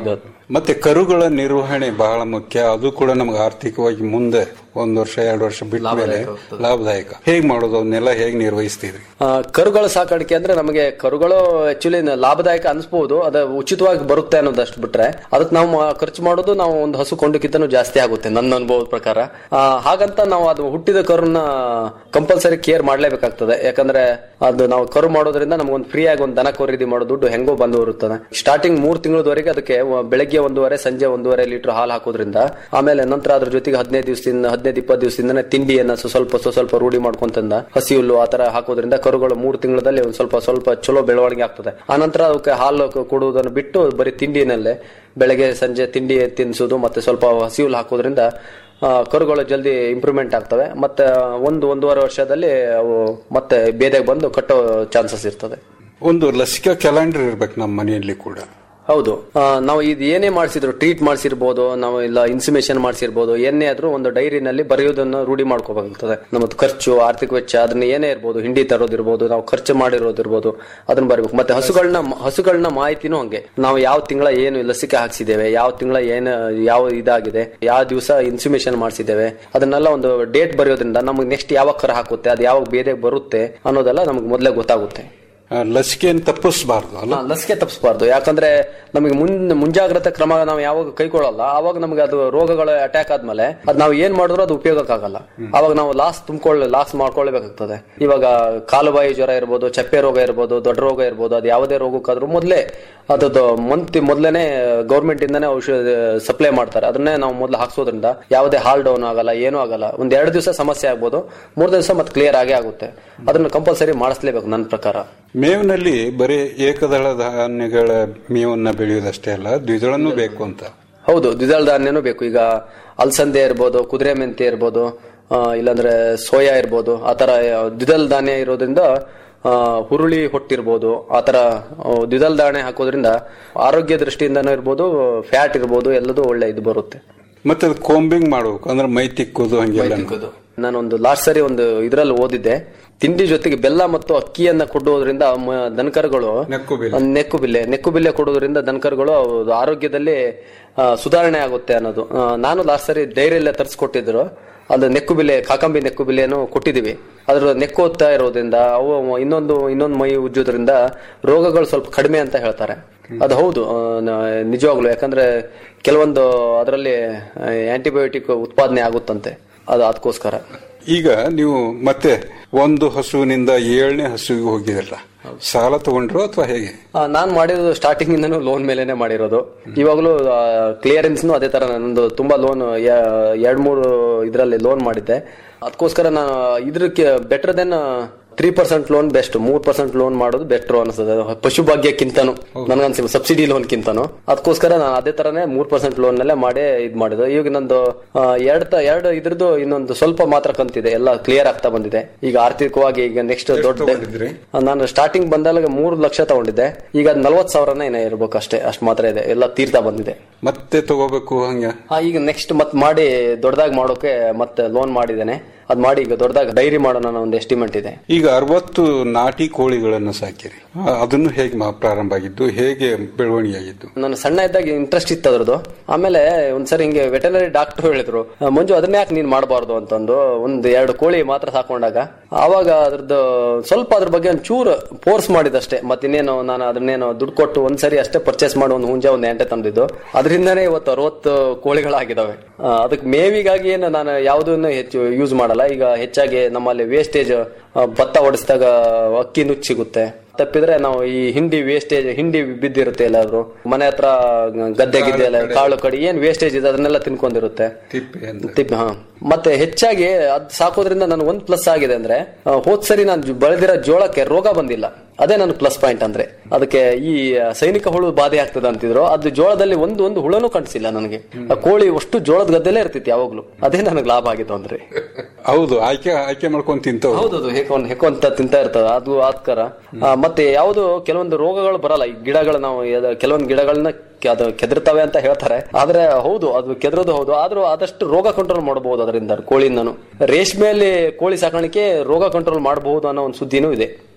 ಮತ್ತೆ ಕರುಗಳ ನಿರ್ವಹಣೆ ಬಹಳ ಮುಖ್ಯ ಅದು ಕೂಡ ನಮ್ಗೆ ಆರ್ಥಿಕವಾಗಿ ಮುಂದೆ ಒಂದ್ ವರ್ಷ ಎರಡು ವರ್ಷ ಬಿಟ್ಟ ಮೇಲೆ ಲಾಭದಾಯಕ ಹೇಗ್ ಮಾಡೋದು ಅವನ್ನೆಲ್ಲ ಹೇಗ್ ನಿರ್ವಹಿಸ್ತಿದ್ರಿ ಆ, ಕರುಗಳ ಸಾಕಾಣಿಕೆ ಅಂದ್ರೆ ನಮಗೆ ಕರುಗಳು ಆಕ್ಚುಲಿ ಲಾಭದಾಯಕ ಅನ್ಸ್ಬಹುದು ಅದ ಉಚಿತವಾಗಿ ಬರುತ್ತೆ ಅನ್ನೋದಷ್ಟು ಬಿಟ್ರೆ ಅದಕ್ಕೆ ನಾವು ಮಾ- ಖರ್ಚು ಮಾಡೋದು ನಾವು ಒಂದು ಹಸು ಕೊಂಡಕ್ಕಿಂತನೂ ಜಾಸ್ತಿ ಆಗುತ್ತೆ ನನ್ನ ಅನುಭವದ ಪ್ರಕಾರ ಆ, ಹಾಗಂತ ನಾವು ಅದು ಹುಟ್ಟಿದ ಕರುನ ಕಂಪಲ್ಸರಿ ಕೇರ್ ಮಾಡ್ಲೇಬೇಕಾಗ್ತದೆ ಯಾಕಂದ್ರೆ ಅದು ನಾವು ಕರು ಮಾಡೋದ್ರಿಂದ ನಮ್ಗೊಂದು ಫ್ರೀ ಆಗಿ ಒಂದು ದನ ಖರೀದಿ ಮಾಡೋ ದುಡ್ಡು ಹೆಂಗೋ ಬಂದು ಬರುತ್ತದೆ ಸ್ಟಾರ್ಟಿಂಗ್ ಮೂರ್ ತಿಂಗಳವರೆಗೆ ಅದಕ್ಕೆ ವ- ಬೆಳಗ್ಗೆ ಒಂದೂವರೆ ಸಂಜೆ ಒಂದೂವರೆ ಲೀಟರ್ ಹಾಲು ಹಾಕೋದ್ರಿಂದ ಆಮೇಲೆ ನಂತರ ಅದ್ರ ಜೊತೆಗೆ ಹದಿನೈದು ದಿವಸದಿಂದ ಹದಿನೈದು ಇಪ್ಪತ್ತು ದಿವಸದಿಂದನೇ ತಿಂಡಿಯನ್ನ ಸ್ವ- ಸ್ವಲ್ಪ ಸ್ವ- ಸ್ವಲ್ಪ ರೂಢಿ ಮಾಡ್ಕೊಂತಂದ ಹಸಿ ಹುಲ್ಲು ಆತರ ಹಾಕೋದ್ರಿಂದ ಕರುಗಳು ಮೂರು ತಿಂಗಳಲ್ಲಿ ಒಂದ್ ಸ್ವಲ್ಪ ಸ್ವಲ್ಪ ಚಲೋ ಬೆಳವಣಿಗೆ ಆಗ್ತದೆ ಆನಂತರ ಅವಕ್ಕೆ ಹಾಲು ಕ- ಕೊಡುವುದನ್ನು ಬಿಟ್ಟು ಬರೀ ತಿಂಡಿನಲ್ಲೇ ಬೆಳಗ್ಗೆ ಸಂಜೆ ತಿಂಡಿ ತಿನ್ನಿಸೋದು ಮತ್ತೆ ಸ್ವಲ್ಪ ಹಸಿ ಹುಲ್ಲು ಹಾಕೋದ್ರಿಂದ ಆ, ಕರುಗಳು ಜಲ್ದಿ ಇಂಪ್ರೂವ್ಮೆಂಟ್ ಆಗ್ತವೆ ಮತ್ತೆ ಒಂದು ಒಂದೂವರೆ ವರ್ಷದಲ್ಲಿ ಅವು ಮತ್ತೆ ಬೇದೆಗೆ ಬಂದು ಕಟ್ಟೋ ಚಾನ್ಸಸ್ ಇರ್ತದೆ ಒಂದು ಲಸಿಕಾ ಕ್ಯಾಲೆಂಡರ್ ಇರ್ಬೇಕು ನಮ್ಮ ಮನೆಯಲ್ಲಿ ಕೂಡ ಹೌದು ಆ, ನಾವು ಇದು ಏನೇ ಮಾಡಿಸಿದ್ರು ಟ್ರೀಟ್ ಮಾಡಿಸಿರ್ಬೋದು ನಾವು ಇಲ್ಲ ಇನ್ಸಿಮೇಷನ್ ಮಾಡಿಸಿರ್ಬೋದು ಏನೇ ಆದ್ರೂ ಒಂದು ಡೈರಿನಲ್ಲಿ ಬರೆಯೋದನ್ನ ರೂಢಿ ಮಾಡ್ಕೋಬೇಕಾಗ್ತದೆ ನಮ್ಮದು ಖರ್ಚು ಆರ್ಥಿಕ ವೆಚ್ಚ ಅದನ್ನ ಏನೇ ಇರ್ಬೋದು ಹಿಂಡಿ ತರೋದಿರ್ಬೋದು ನಾವು ಖರ್ಚು ಮಾಡಿರೋದಿರ್ಬೋದು ಅದನ್ನ ಬರಬೇಕು ಮತ್ತೆ ಹಸುಗಳನ್ನ ಹಸುಗಳನ್ನ ಮಾಹಿತಿನೂ ಹಂಗೆ ನಾವು ಯಾವ ತಿಂಗಳ ಏನು ಲಸಿಕೆ ಹಾಕ್ಸಿದ್ದೇವೆ ಯಾವ ತಿಂಗಳ ಏನು ಯಾವ ಇದಾಗಿದೆ ಯಾವ ದಿವಸ ಇನ್ಸಿಮೇಷನ್ ಮಾಡಿಸಿದ್ದೇವೆ ಅದನ್ನೆಲ್ಲ ಒಂದು ಡೇಟ್ ಬರೆಯೋದ್ರಿಂದ ನಮಗೆ ನೆಕ್ಸ್ಟ್ ಯಾವಾಗ ಕರ ಹಾಕುತ್ತೆ ಅದು ಯಾವಾಗ ಬೇರೆ ಬರುತ್ತೆ ಅನ್ನೋದೆಲ್ಲ ನಮಗೆ ಮೊದಲೇ ಗೊತ್ತಾಗುತ್ತೆ ಆ, ಲಸಿಕೆಯನ್ನು ತಪ್ಪಿಸಬಾರ್ದು ಅಲ್ಲ ಹಾ, ಲಸಿಕೆ ತಪ್ಪಿಸಬಾರ್ದು ಯಾಕಂದ್ರೆ ನಮಗೆ ಮುನ್ ಮುಂಜಾಗ್ರತೆ ಕ್ರಮ ನಾವು ಯಾವಾಗ ಕೈಗೊಳ್ಳಲ್ಲ ಅವಾಗ ನಮಗೆ ಅದು ರೋಗಗಳ ಅಟ್ಯಾಕ್ ಆದ್ಮೇಲೆ ಅದ್ ನಾವು ಏನ್ ಮಾಡಿದ್ರು ಅದು ಉಪಯೋಗಕ್ಕಾಗಲ್ಲ ಅವಾಗ ನಾವು ಲಾಸ್ ತುಂಬಿಕೊಳ್ಳ ಲಾಸ್ ಮಾಡ್ಕೊಳ್ಬೇಕಾಗ್ತದೆ ಇವಾಗ ಕಾಲುಬಾಯಿ ಜ್ವರ ಇರ್ಬೋದು ಚಪ್ಪೆ ರೋಗ ಇರ್ಬೋದು ದೊಡ್ಡ ರೋಗ ಇರ್ಬೋದು ಅದು ಯಾವುದೇ ರೋಗಕ್ಕಾದ್ರೂ ಮೊದಲೇ ಅದದ್ದು ಮಂತ್ ಮೊದಲೇನೆ ಗೌರ್ಮೆಂಟ್ ಇಂದಾನೆ ಔಷಧ ಸಪ್ಲೈ ಮಾಡ್ತಾರೆ ಅದನ್ನೇ ನಾವು ಮೊದಲು ಹಾಕ್ಸೋದ್ರಿಂದ ಯಾವುದೇ ಹಾಲ್ ಡೌನ್ ಆಗಲ್ಲ ಏನೂ ಆಗಲ್ಲ ಒಂದ್ ಎರಡು ದಿವಸ ಸಮಸ್ಯೆ ಆಗ್ಬೋದು ಮೂರ್ ದಿವಸ ಮತ್ತೆ ಕ್ಲಿಯರ್ ಆಗೇ ಆಗುತ್ತೆ ಅದನ್ನ ಕಂಪಲ್ಸರಿ ಮಾಡಿಸ್ಲೇಬೇಕು ನನ್ನ ಪ್ರಕಾರ ಮೇವಿನಲ್ಲಿ ಬರೀ ಏಕದಳ ಧಾನ್ಯಗಳ ಮೇವನ್ನ ಬೆಳೆಯೋದಷ್ಟೇ ಅಲ್ಲ ದ್ವಿದಳನೂ ಬೇಕು ಅಂತ ಹೌದು ದ್ವಿದಳ ಧಾನ್ಯನೂ ಬೇಕು ಈಗ ಅಲಸಂದೆ ಇರ್ಬೋದು ಕುದುರೆ ಮೆಂತೆ ಇರ್ಬೋದು ಆ, ಇಲ್ಲಾಂದ್ರೆ ಸೋಯಾ ಇರ್ಬೋದು ಆತರ ದ್ವಿದಳ ಧಾನ್ಯ ಇರೋದ್ರಿಂದ ಆ, ಹುರುಳಿ ಹೊಟ್ಟಿರ್ಬೋದು ಆತರ ಆ, ದ್ವಿದಳ ಧಾನ್ಯ ಹಾಕೋದ್ರಿಂದ ಆರೋಗ್ಯ ದೃಷ್ಟಿಯಿಂದನೂ ಇರ್ಬೋದು ಫ್ಯಾಟ್ ಇರ್ಬೋದು ಎಲ್ಲದೂ ಒಳ್ಳೆ ಇದು ಬರುತ್ತೆ ಮತ್ತೆ ಅದು ಕೋಂಬಿಂಗ್ ಮಾಡ್ಬೇಕು ಅಂದ್ರೆ ಮೈ ತಿಕ್ಕೋದು ಹಂಗೆಲ್ಲ ನಾನೊಂದು ಲಾಸ್ಟ್ ಸರಿ ಒಂದು ಇದ್ರಲ್ಲಿ ಓದಿದ್ದೆ ತಿಂಡಿ ಜೊತೆಗೆ ಬೆಲ್ಲ ಮತ್ತು ಅಕ್ಕಿಯನ್ನ ಕೊಡುವುದರಿಂದ ಮ- ದನಕರುಗಳು ನೆಕ್ಕು ಬಿಲ್ಲೆ ನೆಕ್ಕು ಬಿಲ್ಲೆ ಕೊಡುವುದರಿಂದ ದನಕರುಗಳು ಅವು ಆರೋಗ್ಯದಲ್ಲಿ ಆ, ಸುಧಾರಣೆ ಆಗುತ್ತೆ ಅನ್ನೋದು ಆ, ನಾನು ಲಾಸ್ಟ್ ಸರಿ ಡೈರಿಯಲ್ಲೇ ತರಿಸ್ಕೊಟ್ಟಿದ್ರು ಅದು ನೆಕ್ಕು ಬಿಲ್ಲೆ ಕಾಕಂಬಿ ನೆಕ್ಕು ಬಿಲ್ಲೆಯನ್ನು ಕೊಟ್ಟಿದ್ದೀವಿ ಅದ್ರ ನೆಕ್ಕು ಓದ್ತಾ ಇರೋದ್ರಿಂದ ಅವು ಇನ್ನೊಂದು ಇನ್ನೊಂದು ಮೈ ಉಜ್ಜೋದ್ರಿಂದ ರೋಗಗಳು ಸ್ವಲ್ಪ ಕಡಿಮೆ ಅಂತ ಹೇಳ್ತಾರೆ ಅದು ಹೌದು ಆ, ನ- ನಿಜವಾಗ್ಲು ಯಾಕಂದ್ರೆ ಕೆಲವೊಂದು ಅದರಲ್ಲಿ ಆಂಟಿಬಯೋಟಿಕ್ ಉತ್ಪಾದನೆ ಆಗುತ್ತಂತೆ ಅದು ಅದಕ್ಕೋಸ್ಕರ ಈಗ ನೀವು ಮತ್ತೆ ಒಂದು ಹಸುವಿನಿಂದ ಏಳನೇ ಹಸುವಿಗೆ ಹೋಗಿದ್ರಲ್ಲ ಸಾಲ ತಗೊಂಡ್ರು ಅಥವಾ ಹೇಗೆ ಆ, ನಾನ್ ಮಾಡಿರೋದು ಸ್ಟಾರ್ಟಿಂಗ್ ಇಂದನೂ ಲೋನ್ ಮೇಲೆನೆ ಮಾಡಿರೋದು ಇವಾಗಲೂ ಕ್ಲಿಯರೆನ್ಸ್ ಅದೇ ತರ ನಂದು ತುಂಬಾ ಲೋನ್ ಎರಡ್ ಮೂರು ಇದ್ರಲ್ಲಿ ಲೋನ್ ಮಾಡಿದ್ದೆ ಅದಕ್ಕೋಸ್ಕರ ನಾನು ಇದ್ರಕ್ಕೆ better then three percent loan best ಮೂರ್ ಪರ್ಸೆಂಟ್ ಲೋನ್ ಮಾಡೋದು ಬೆಟರ್ ಅನಿಸ್ತದೆ ಪಶು ಭಾಗ್ಯಕ್ಕಿಂತನೂ ನನಗನ್ಸಿ ಸಬ್ಸಿಡಿ ಲೋನ್ ಕಿಂತನೂ ಅದಕ್ಕೋಸ್ಕರ ನಾನು ಅದೇ ತರನೇ ಮೂರ್ ಪರ್ಸೆಂಟ್ ಲೋನ್ ನಲ್ಲೇ ಮಾಡೇ ಇದ್ ಮಾಡಿದ್ದು ಈಗ ನಂದು ಆ, ಎರಡ್ ತ- ಎರಡು ಇದ್ರದ್ದು ಇನ್ನೊಂದು ಸ್ವಲ್ಪ ಮಾತ್ರ ಕಂತಿದೆ ಎಲ್ಲ ಕ್ಲಿಯರ್ ಆಗ್ತಾ ಬಂದಿದೆ ಈಗ ಆರ್ಥಿಕವಾಗಿ ಈಗ ನೆಕ್ಸ್ಟ್ ದೊಡ್ಡ ನಾನು ಸ್ಟಾರ್ಟಿಂಗ್ ಬಂದಾಗ ಮೂರು ಲಕ್ಷ ತಗೊಂಡಿದ್ದೆ ಈಗ ಅದ್ ನಲ್ವತ್ ಸಾವಿರನೇ ಏನೋ ಇರ್ಬೇಕು ಅಷ್ಟೇ ಅಷ್ಟು ಮಾತ್ರ ಇದೆ ಎಲ್ಲ ತೀರ್ತಾ ಬಂದಿದೆ ಮತ್ತೆ ತಗೋಬೇಕು ಹಂಗ ಆ, ಈಗ ನೆಕ್ಸ್ಟ್ ಮತ್ ಮಾಡಿ ದೊಡ್ಡದಾಗಿ ಮಾಡೋಕೆ ಮತ್ತೆ ಲೋನ್ ಮಾಡಿದ್ದೇನೆ ಅದ್ ಮಾಡಿ ಈಗ ದೊಡ್ಡದಾಗಿ ಡೈರಿ ಮಾಡೋಣ ಅನ್ನೋ ಒಂದು ಎಸ್ಟಿಮೇಟ್ ಇದೆ ಈಗ ಅರವತ್ತು ನಾಟಿ ಕೋಳಿಗಳನ್ನು ಸಾಕಿರಿ ಆ, ಅದನ್ನು ಹೇಗೆ ಮಾ- ಪ್ರಾರಂಭ ಆಗಿದ್ದು ಹೇಗೆ ಬೆಳವಣಿಗೆ ಆಗಿದ್ದು ನಾನು ಸಣ್ಣ ಇದ್ದಾಗ ಇಂಟ್ರೆಸ್ಟ್ ಇತ್ತು ಅದ್ರದ್ದು ಆಮೇಲೆ ಒಂದ್ಸರಿ ಹಿಂಗೆ ವೆಟನರಿ ಡಾಕ್ಟರ್ ಹೇಳಿದ್ರು "ಆ, ಮಂಜು ಅದನ್ನ ಯಾಕೆ ನೀನ್ ಮಾಡಬಾರ್ದು ಅಂತಂದು ಒಂದ್ ಎರಡು ಕೋಳಿ ಮಾತ್ರ ಸಾಕೊಂಡಾಗ ಆವಾಗ ಅದ್ರದ್ದು ಸ್ವಲ್ಪ ಅದ್ರ ಬಗ್ಗೆ ಒಂದ್ ಚೂರು ಫೋರ್ಸ್ ಮಾಡಿದಷ್ಟೇ ಮತ್ತಿನ್ನೇನು ನಾನು ಅದನ್ನೇನು ದುಡ್ಡು ಕೊಟ್ಟು ಒಂದ್ಸರಿ ಅಷ್ಟೇ ಪರ್ಚೇಸ್ ಮಾಡಿ ಒಂದು ಹುಂಜ ಒಂದು ಎಂಟೆ ತಂದಿದ್ದು ಅದರಿಂದನೇ ಇವತ್ತು ಅರವತ್ತು ಕೋಳಿಗಳಾಗಿದಾವೆ ಆ, ಅದಕ್ಕೆ ಮೇವಿಗಾಗಿ ಏನು ನಾನು ಯಾವುದನ್ನು ಹೆಚ್ಚು ಯೂಸ್ ಮಾಡಲ್ಲ ಈಗ ಹೆಚ್ಚಾಗಿ ನಮ್ಮಲ್ಲಿ ವೇಸ್ಟೇಜ್ ಭತ್ತ ಹೊಡಿಸಿದಾಗ ಅಕ್ಕಿ ನುಚ್ಚು ಸಿಗುತ್ತೆ ತಪ್ಪಿದ್ರೆ ನಾವು ಈ ಹಿಂಡಿ ವೇಸ್ಟೇಜ್ ಹಿಂಡಿ ಬಿದ್ದಿರುತ್ತೆ ಎಲ್ಲಾದ್ರೂ ಮನೆ ಹತ್ರ ಗದ್ದೆ ಗಿದ್ದೆ ಎಲ್ಲ ಕಾಳು ಕಡಿ ಏನ್ ವೇಸ್ಟೇಜ್ ಇದೆ ಅದನ್ನೆಲ್ಲ ತಿನ್ಕೊಂಡಿರುತ್ತೆ ತಿಪ್ಪೆ ಹಾ ಮತ್ತೆ ಹೆಚ್ಚಾಗಿ ಅದ್ ಸಾಕೋದ್ರಿಂದ ನನ್ ಒಂದ್ ಪ್ಲಸ್ ಆಗಿದೆ ಅಂದ್ರೆ ಆ, ಹೋದ್ ಸರಿ ನಾನು ಜೊ- ಬೆಳೆದಿರೋ ಜೋಳಕ್ಕೆ ರೋಗ ಬಂದಿಲ್ಲ ಅದೇ ನನ್ನ ಪ್ಲಸ್ ಪಾಯಿಂಟ್ ಅಂದ್ರೆ ಅದಕ್ಕೆ ಈ ಸೈನಿಕ ಹುಳು ಬಾಧೆ ಆಗ್ತದೆ ಅಂತಿದ್ರು ಅದು ಜೋಳದಲ್ಲಿ ಒಂದು ಒಂದು ಹುಳನೂ ಕಾಣಿಸಿಲ್ಲ ನನಗೆ ಆ ಕೋಳಿ ಅಷ್ಟು ಜೋಳದ ಗದ್ದೆಲೇ ಇರ್ತಿತ್ತು ಯಾವಾಗ್ಲೂ ಅದೇ ನನಗೆ ಲಾಭ ಆಗಿತ್ತು ಅಂದ್ರೆ ಹೌದು ಆಯ್ಕೆ ಆಯ್ಕೆ ಮಾಡ್ಕೊಂಡು ತಿಂತವು ಹೌದೌದು ಹೆಕ್ಕೊಂಡ್ ಹೆಕ್ಕೊಂತ ತಿಂತಾ ಇರ್ತದ ಅದು ಆತ್ಕರ ಆ, ಮತ್ತೆ ಯಾವುದು ಕೆಲವೊಂದು ರೋಗಗಳು ಬರಲ್ಲ ಈ ಗಿಡಗಳು ನಾವು ಎದ- ಕೆಲವೊಂದು ಗಿಡಗಳನ್ನ ಕೆ- ಅದು ಕೆದರ್ತವೆ ಅಂತ ಹೇಳ್ತಾರೆ ಆದ್ರೆ ಹೌದು ಅದು ಕೆದರೋದು ಹೌದು ಆದ್ರೂ ಆದಷ್ಟು ರೋಗ ಕಂಟ್ರೋಲ್ ಮಾಡಬಹುದು ಅದರಿಂದ ಕೋಳಿಯಿಂದನು ರೇಷ್ಮೆಯಲ್ಲಿ ಕೋಳಿ ಸಾಕಾಣಿಕೆ ರೋಗ ಕಂಟ್ರೋಲ್ ಮಾಡಬಹುದು ಅನ್ನೋ ಒಂದು ಸುದ್ದಿನೂ ಇದೆ